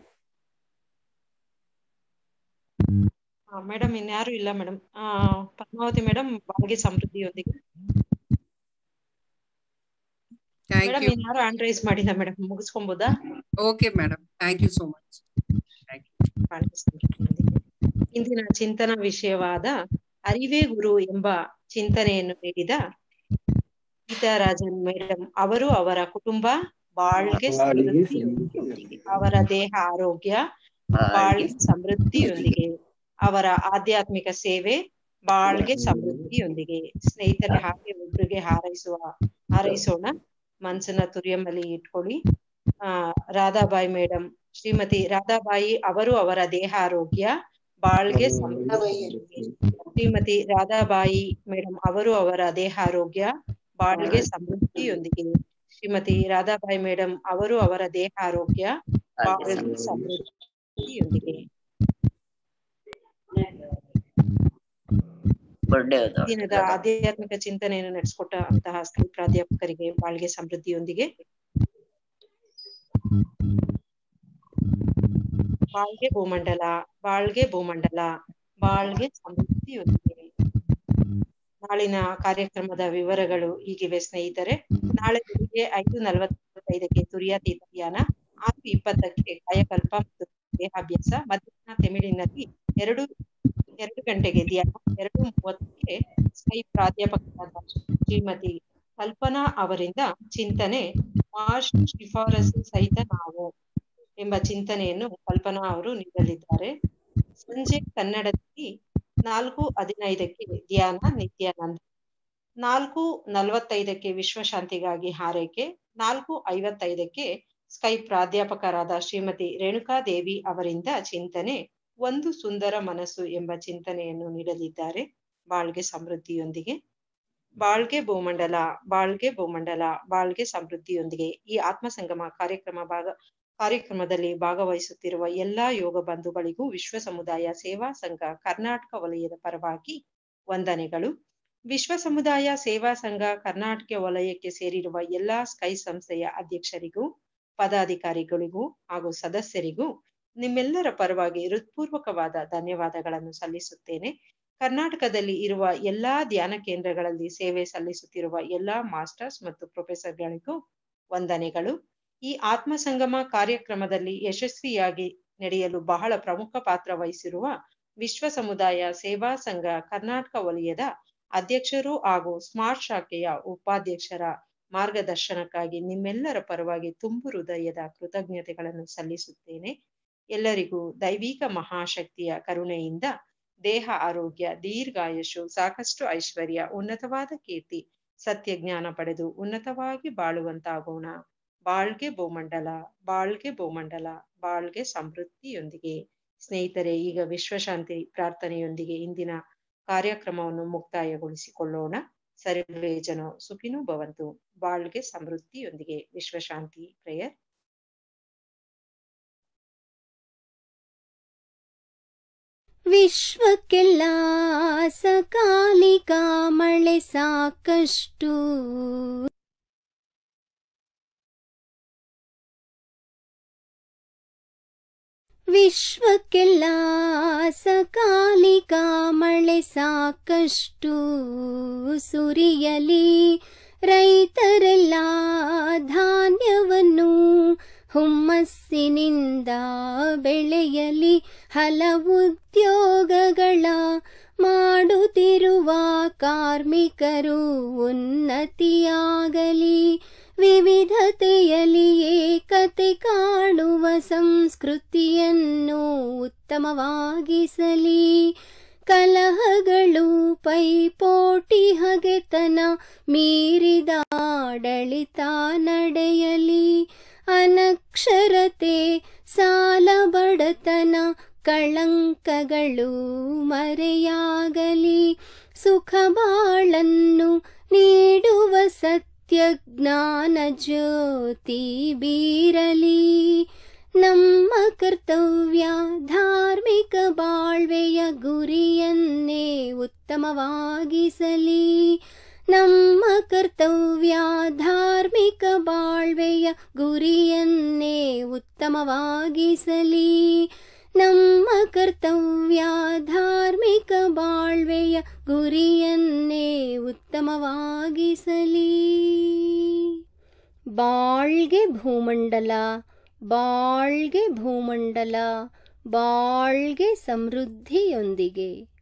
ಮೇಡಮ್ ಇನ್ಯಾರು ಇಲ್ಲ ಮೇಡಮ್ ಪದ್ಮಾವತಿ ಮೇಡಮ್ ಬಾಳ್ಗೆ ಸಮೃದ್ಧಿಯೊಂದಿಗೆ ಥ್ಯಾಂಕ್ ಮೇಡಮ್ ಯು ಇನ್ಯಾರು ಹ್ಯಾಂಡ್ ರೈಸ್ ಮಾಡಿಲ್ಲ ಮೇಡಮ್ ಮುಗಿಸ್ಕೊಬೋದಾ okay madam thank you so much thank you ಬಾಳ್ಗೆ ಸಮೃದ್ಧಿಯೊಂದಿಗೆ ಇಂದಿನ ಚಿಂತನ ವಿಷಯವಾದ ಅರಿವೇ ಗುರು ಎಂಬ ಚಿಂತನೆಯನ್ನು ನೀಡಿದ ಗೀತಾರಾಜನ್ ಮೇಡಮ್ ಅವರು ಅವರ ಕುಟುಂಬ ಬಾಳ್ಗೆ ಬಾಳಿಗೆ ಸಮೃದ್ಧಿಯೊಂದಿಗೆ ಅವರ ದೇಹ ಆರೋಗ್ಯ ಬಾಳ್ಗೆ ಸಮೃದ್ಧಿಯೊಂದಿಗೆ ಅವರ ಆಧ್ಯಾತ್ಮಿಕ ಸೇವೆ ಬಾಳ್ಗೆ ಸಮೃದ್ಧಿಯೊಂದಿಗೆ ಸ್ನೇಹಿತರೆ ಹಾಗೆ ಒಬ್ರಿಗೆ ಹಾರೈಸುವ ಹಾರೈಸೋಣ ಮನ್ಸನ್ನ ತುರಿಯಂಬಲಿ ಇಟ್ಕೊಳ್ಳಿ ಆ ರಾಧಾಬಾಯಿ ಮೇಡಮ್ ಶ್ರೀಮತಿ ರಾಧಾಬಾಯಿ ಅವರು ಅವರ ದೇಹ ಆರೋಗ್ಯ ಬಾಳ್ಗೆ ಸಮೃದ್ಧಿಯೊಂದಿಗೆ ಶ್ರೀಮತಿ ರಾಧಾಬಾಯಿ ಮೇಡಮ್ ಅವರು ಅವರ ದೇಹ ಆರೋಗ್ಯ ಬಾಳ್ಗೆ ಸಮೃದ್ಧಿಯೊಂದಿಗೆ ಶ್ರೀಮತಿ ರಾಧಾಬಾಯಿ ಮೇಡಮ್ ಅವರು ಅವರ ದೇಹ ಆರೋಗ್ಯ ಬಾಳ್ಗೆ ಸಮೃದ್ಧಿಯೊಂದಿಗೆ ಬರ್ಡೇ ದಿನದ ಆಧ್ಯಾತ್ಮಿಕ ಚಿಂತನೆಯನ್ನು ನಡೆಸಿಕೊಟ್ಟ ಅಂತಹ ಸ್ಥಳೀಯ ಪ್ರಾಧ್ಯಾಪಕರಿಗೆ ಬಾಳ್ಗೆ ಸಮೃದ್ಧಿಯೊಂದಿಗೆ ಬಾಳ್ಗೆ ಭೂಮಂಡಲ ಬಾಳ್ಗೆ ಭೂಮಂಡಲ ಬಾಳ್ಗೆ ಸಮೃದ್ಧಿಯೊಂದಿಗೆ ನಾಳಿನ ಕಾರ್ಯಕ್ರಮದ ವಿವರಗಳು ಹೀಗಿವೆ ಸ್ನೇಹಿತರೆ ನಾಳೆ ಬೆಳಿಗ್ಗೆ ಐದು ನಲವತ್ತೈದಕ್ಕೆ ತುರಿಯಾತೀತ ಧ್ಯಾನ ಆರು ಇಪ್ಪತ್ತಕ್ಕೆ ಕಾಯಕಲ್ಪ ಮತ್ತು ದೇಹಾಭ್ಯಾಸ ಮಧ್ಯಾಹ್ನ ತಮಿಳಿನಲ್ಲಿ ಎರಡು ಎರಡು ಗಂಟೆಗೆ ಧ್ಯಾನ ಎರಡು ಮೂವತ್ತಕ್ಕೆ ಸ್ಕೈ ಪ್ರಾಧ್ಯಾಪಕರಾದ ಶ್ರೀಮತಿ ಕಲ್ಪನಾ ಅವರಿಂದ ಚಿಂತನೆ ಮಾರ್ಷ್ ಶಿಫಾರಸು ಸಹಿತ ನಾವು ಎಂಬ ಚಿಂತನೆಯನ್ನು ಕಲ್ಪನಾ ಅವರು ನೀಡಲಿದ್ದಾರೆ ಸಂಜೆ ಕನ್ನಡದಲ್ಲಿ ನಾಲ್ಕು ಹದಿನೈದಕ್ಕೆ ಧ್ಯಾನ ನಿತ್ಯಾನಂದ ನಾಲ್ಕು ನಲವತ್ತೈದಕ್ಕೆ ವಿಶ್ವಶಾಂತಿಗಾಗಿ ಹಾರೈಕೆ ನಾಲ್ಕು ಐವತ್ತೈದಕ್ಕೆ ಸ್ಕೈ ಪ್ರಾಧ್ಯಾಪಕರಾದ ಶ್ರೀಮತಿ ರೇಣುಕಾದೇವಿ ಅವರಿಂದ ಚಿಂತನೆ ಒಂದು ಸುಂದರ ಮನಸ್ಸು ಎಂಬ ಚಿಂತನೆಯನ್ನು ನೀಡಲಿದ್ದಾರೆ ಬಾಳ್ಗೆ ಸಮೃದ್ಧಿಯೊಂದಿಗೆ ಬಾಳ್ಗೆ ಭೂಮಂಡಲ ಬಾಳ್ಗೆ ಭೂಮಂಡಲ ಬಾಳ್ಗೆ ಸಮೃದ್ಧಿಯೊಂದಿಗೆ ಈ ಆತ್ಮ ಸಂಗಮ ಕಾರ್ಯಕ್ರಮ ಭಾಗ ಕಾರ್ಯಕ್ರಮದಲ್ಲಿ ಭಾಗವಹಿಸುತ್ತಿರುವ ಎಲ್ಲಾ ಯೋಗ ಬಂಧುಗಳಿಗೂ ವಿಶ್ವ ಸಮುದಾಯ ಸೇವಾ ಸಂಘ ಕರ್ನಾಟಕ ವಲಯದ ಪರವಾಗಿ ವಂದನೆಗಳು ವಿಶ್ವ ಸಮುದಾಯ ಸೇವಾ ಸಂಘ ಕರ್ನಾಟಕ ವಲಯಕ್ಕೆ ಸೇರಿರುವ ಎಲ್ಲಾ ಸ್ಕೈ ಸಂಸ್ಥೆಯ ಅಧ್ಯಕ್ಷರಿಗೂ ಪದಾಧಿಕಾರಿಗಳಿಗೂ ಹಾಗೂ ಸದಸ್ಯರಿಗೂ ನಿಮ್ಮೆಲ್ಲರ ಪರವಾಗಿ ಹೃತ್ಪೂರ್ವಕವಾದ ಧನ್ಯವಾದಗಳನ್ನು ಸಲ್ಲಿಸುತ್ತೇನೆ ಕರ್ನಾಟಕದಲ್ಲಿ ಇರುವ ಎಲ್ಲಾ ಧ್ಯಾನ ಕೇಂದ್ರಗಳಲ್ಲಿ ಸೇವೆ ಸಲ್ಲಿಸುತ್ತಿರುವ ಎಲ್ಲಾ ಮಾಸ್ಟರ್ಸ್ ಮತ್ತು ಪ್ರೊಫೆಸರ್ಗಳಿಗೂ ವಂದನೆಗಳು ಈ ಆತ್ಮ ಸಂಗಮ ಕಾರ್ಯಕ್ರಮದಲ್ಲಿ ಯಶಸ್ವಿಯಾಗಿ ನಡೆಯಲು ಬಹಳ ಪ್ರಮುಖ ಪಾತ್ರ ವಹಿಸಿರುವ ವಿಶ್ವ ಸಮುದಾಯ ಸೇವಾ ಸಂಘ ಕರ್ನಾಟಕ ವಲಯದ ಅಧ್ಯಕ್ಷರು ಹಾಗೂ ಸ್ಮಾರ್ಟ್ ಶಾಖೆಯ ಉಪಾಧ್ಯಕ್ಷರ ಮಾರ್ಗದರ್ಶನಕ್ಕಾಗಿ ನಿಮ್ಮೆಲ್ಲರ ಪರವಾಗಿ ತುಂಬು ಹೃದಯದ ಕೃತಜ್ಞತೆಗಳನ್ನು ಸಲ್ಲಿಸುತ್ತೇನೆ ಎಲ್ಲರಿಗೂ ದೈವಿಕ ಮಹಾಶಕ್ತಿಯ ಕರುಣೆಯಿಂದ ದೇಹ ಆರೋಗ್ಯ ದೀರ್ಘಾಯುಷು ಸಾಕಷ್ಟು ಐಶ್ವರ್ಯ ಉನ್ನತವಾದ ಕೀರ್ತಿ ಸತ್ಯ ಜ್ಞಾನ ಪಡೆದು ಉನ್ನತವಾಗಿ ಬಾಳುವಂತಾಗೋಣ ಬಾಳ್ಗೆ ಬಹುಮಂಡಲ ಬಾಳ್ಗೆ ಬಹುಮಂಡಲ ಬಾಳ್ಗೆ ಸಮೃದ್ಧಿಯೊಂದಿಗೆ ಸ್ನೇಹಿತರೆ ಈಗ ವಿಶ್ವಶಾಂತಿ ಪ್ರಾರ್ಥನೆಯೊಂದಿಗೆ ಇಂದಿನ ಕಾರ್ಯಕ್ರಮವನ್ನು ಮುಕ್ತಾಯಗೊಳಿಸಿಕೊಳ್ಳೋಣ ಸರ್ವೇ ಜನ ಸುಖಿನೂ ಭವಂತು ಬಾಳ್ಗೆ ಸಮೃದ್ಧಿಯೊಂದಿಗೆ ವಿಶ್ವಶಾಂತಿ ಪ್ರೇಯರ್ ವಿಶ್ವಕ್ಕೆಲ್ಲ ಸಕಾಲಿಕ ಮಳೆ ಸಾಕಷ್ಟು ವಿಶ್ವಕ್ಕೆಲ್ಲ ಸಕಾಲಿಕ ಮಳೆ ಸಾಕಷ್ಟು ಸುರಿಯಲಿ ರೈತರೆಲ್ಲ ಧಾನ್ಯವನ್ನು ಹುಮ್ಮಸ್ಸಿನಿಂದ ಬೆಳೆಯಲಿ ಹಲವುದ್ಯೋಗಗಳ ಮಾಡುತ್ತಿರುವ ಕಾರ್ಮಿಕರು ಉನ್ನತಿಯಾಗಲಿ ವಿವಿಧತೆಯಲ್ಲಿ ಏಕತೆ ಕಾಣುವ ಸಂಸ್ಕೃತಿಯನ್ನು ಉತ್ತಮವಾಗಿಸಲಿ ಕಲಹಗಳು ಪೈಪೋಟಿ ಹಗೆತನ ಮೀರಿದ ಆಡಳಿತ ನಡೆಯಲಿ ಅನಕ್ಷರತೆ ಸಾಲ ಬಡತನ ಕಳಂಕಗಳು ಮರೆಯಾಗಲಿ ಸುಖ ಬಾಳನ್ನು ನೀಡುವ ಸತ್ಯ ಜ್ಞಾನ ಜ್ಯೋತಿ ಬೀರಲಿ ನಮ್ಮ ಕರ್ತವ್ಯ ಧಾರ್ಮಿಕ ಬಾಳ್ವೆಯ ಗುರಿಯನ್ನೇ ಉತ್ತಮವಾಗಿಸಲಿ ನಮ್ಮ ಕರ್ತವ್ಯ ಧಾರ್ಮಿಕ ಬಾಳ್ವೆಯ ಗುರಿಯನ್ನೇ ಉತ್ತಮವಾಗಿಸಲಿ ನಮ್ಮ ಕರ್ತವ್ಯ ಧಾರ್ಮಿಕ ಬಾಳ್ವೆಯ ಗುರಿಯನ್ನೇ ಉತ್ತಮವಾಗಿಸಲಿ ಬಾಳ್ಗೆ ಭೂಮಂಡಲ ಬಾಳ್ಗೆ ಭೂಮಂಡಲ ಬಾಳ್ಗೆ ಸಮೃದ್ಧಿಯೊಂದಿಗೆ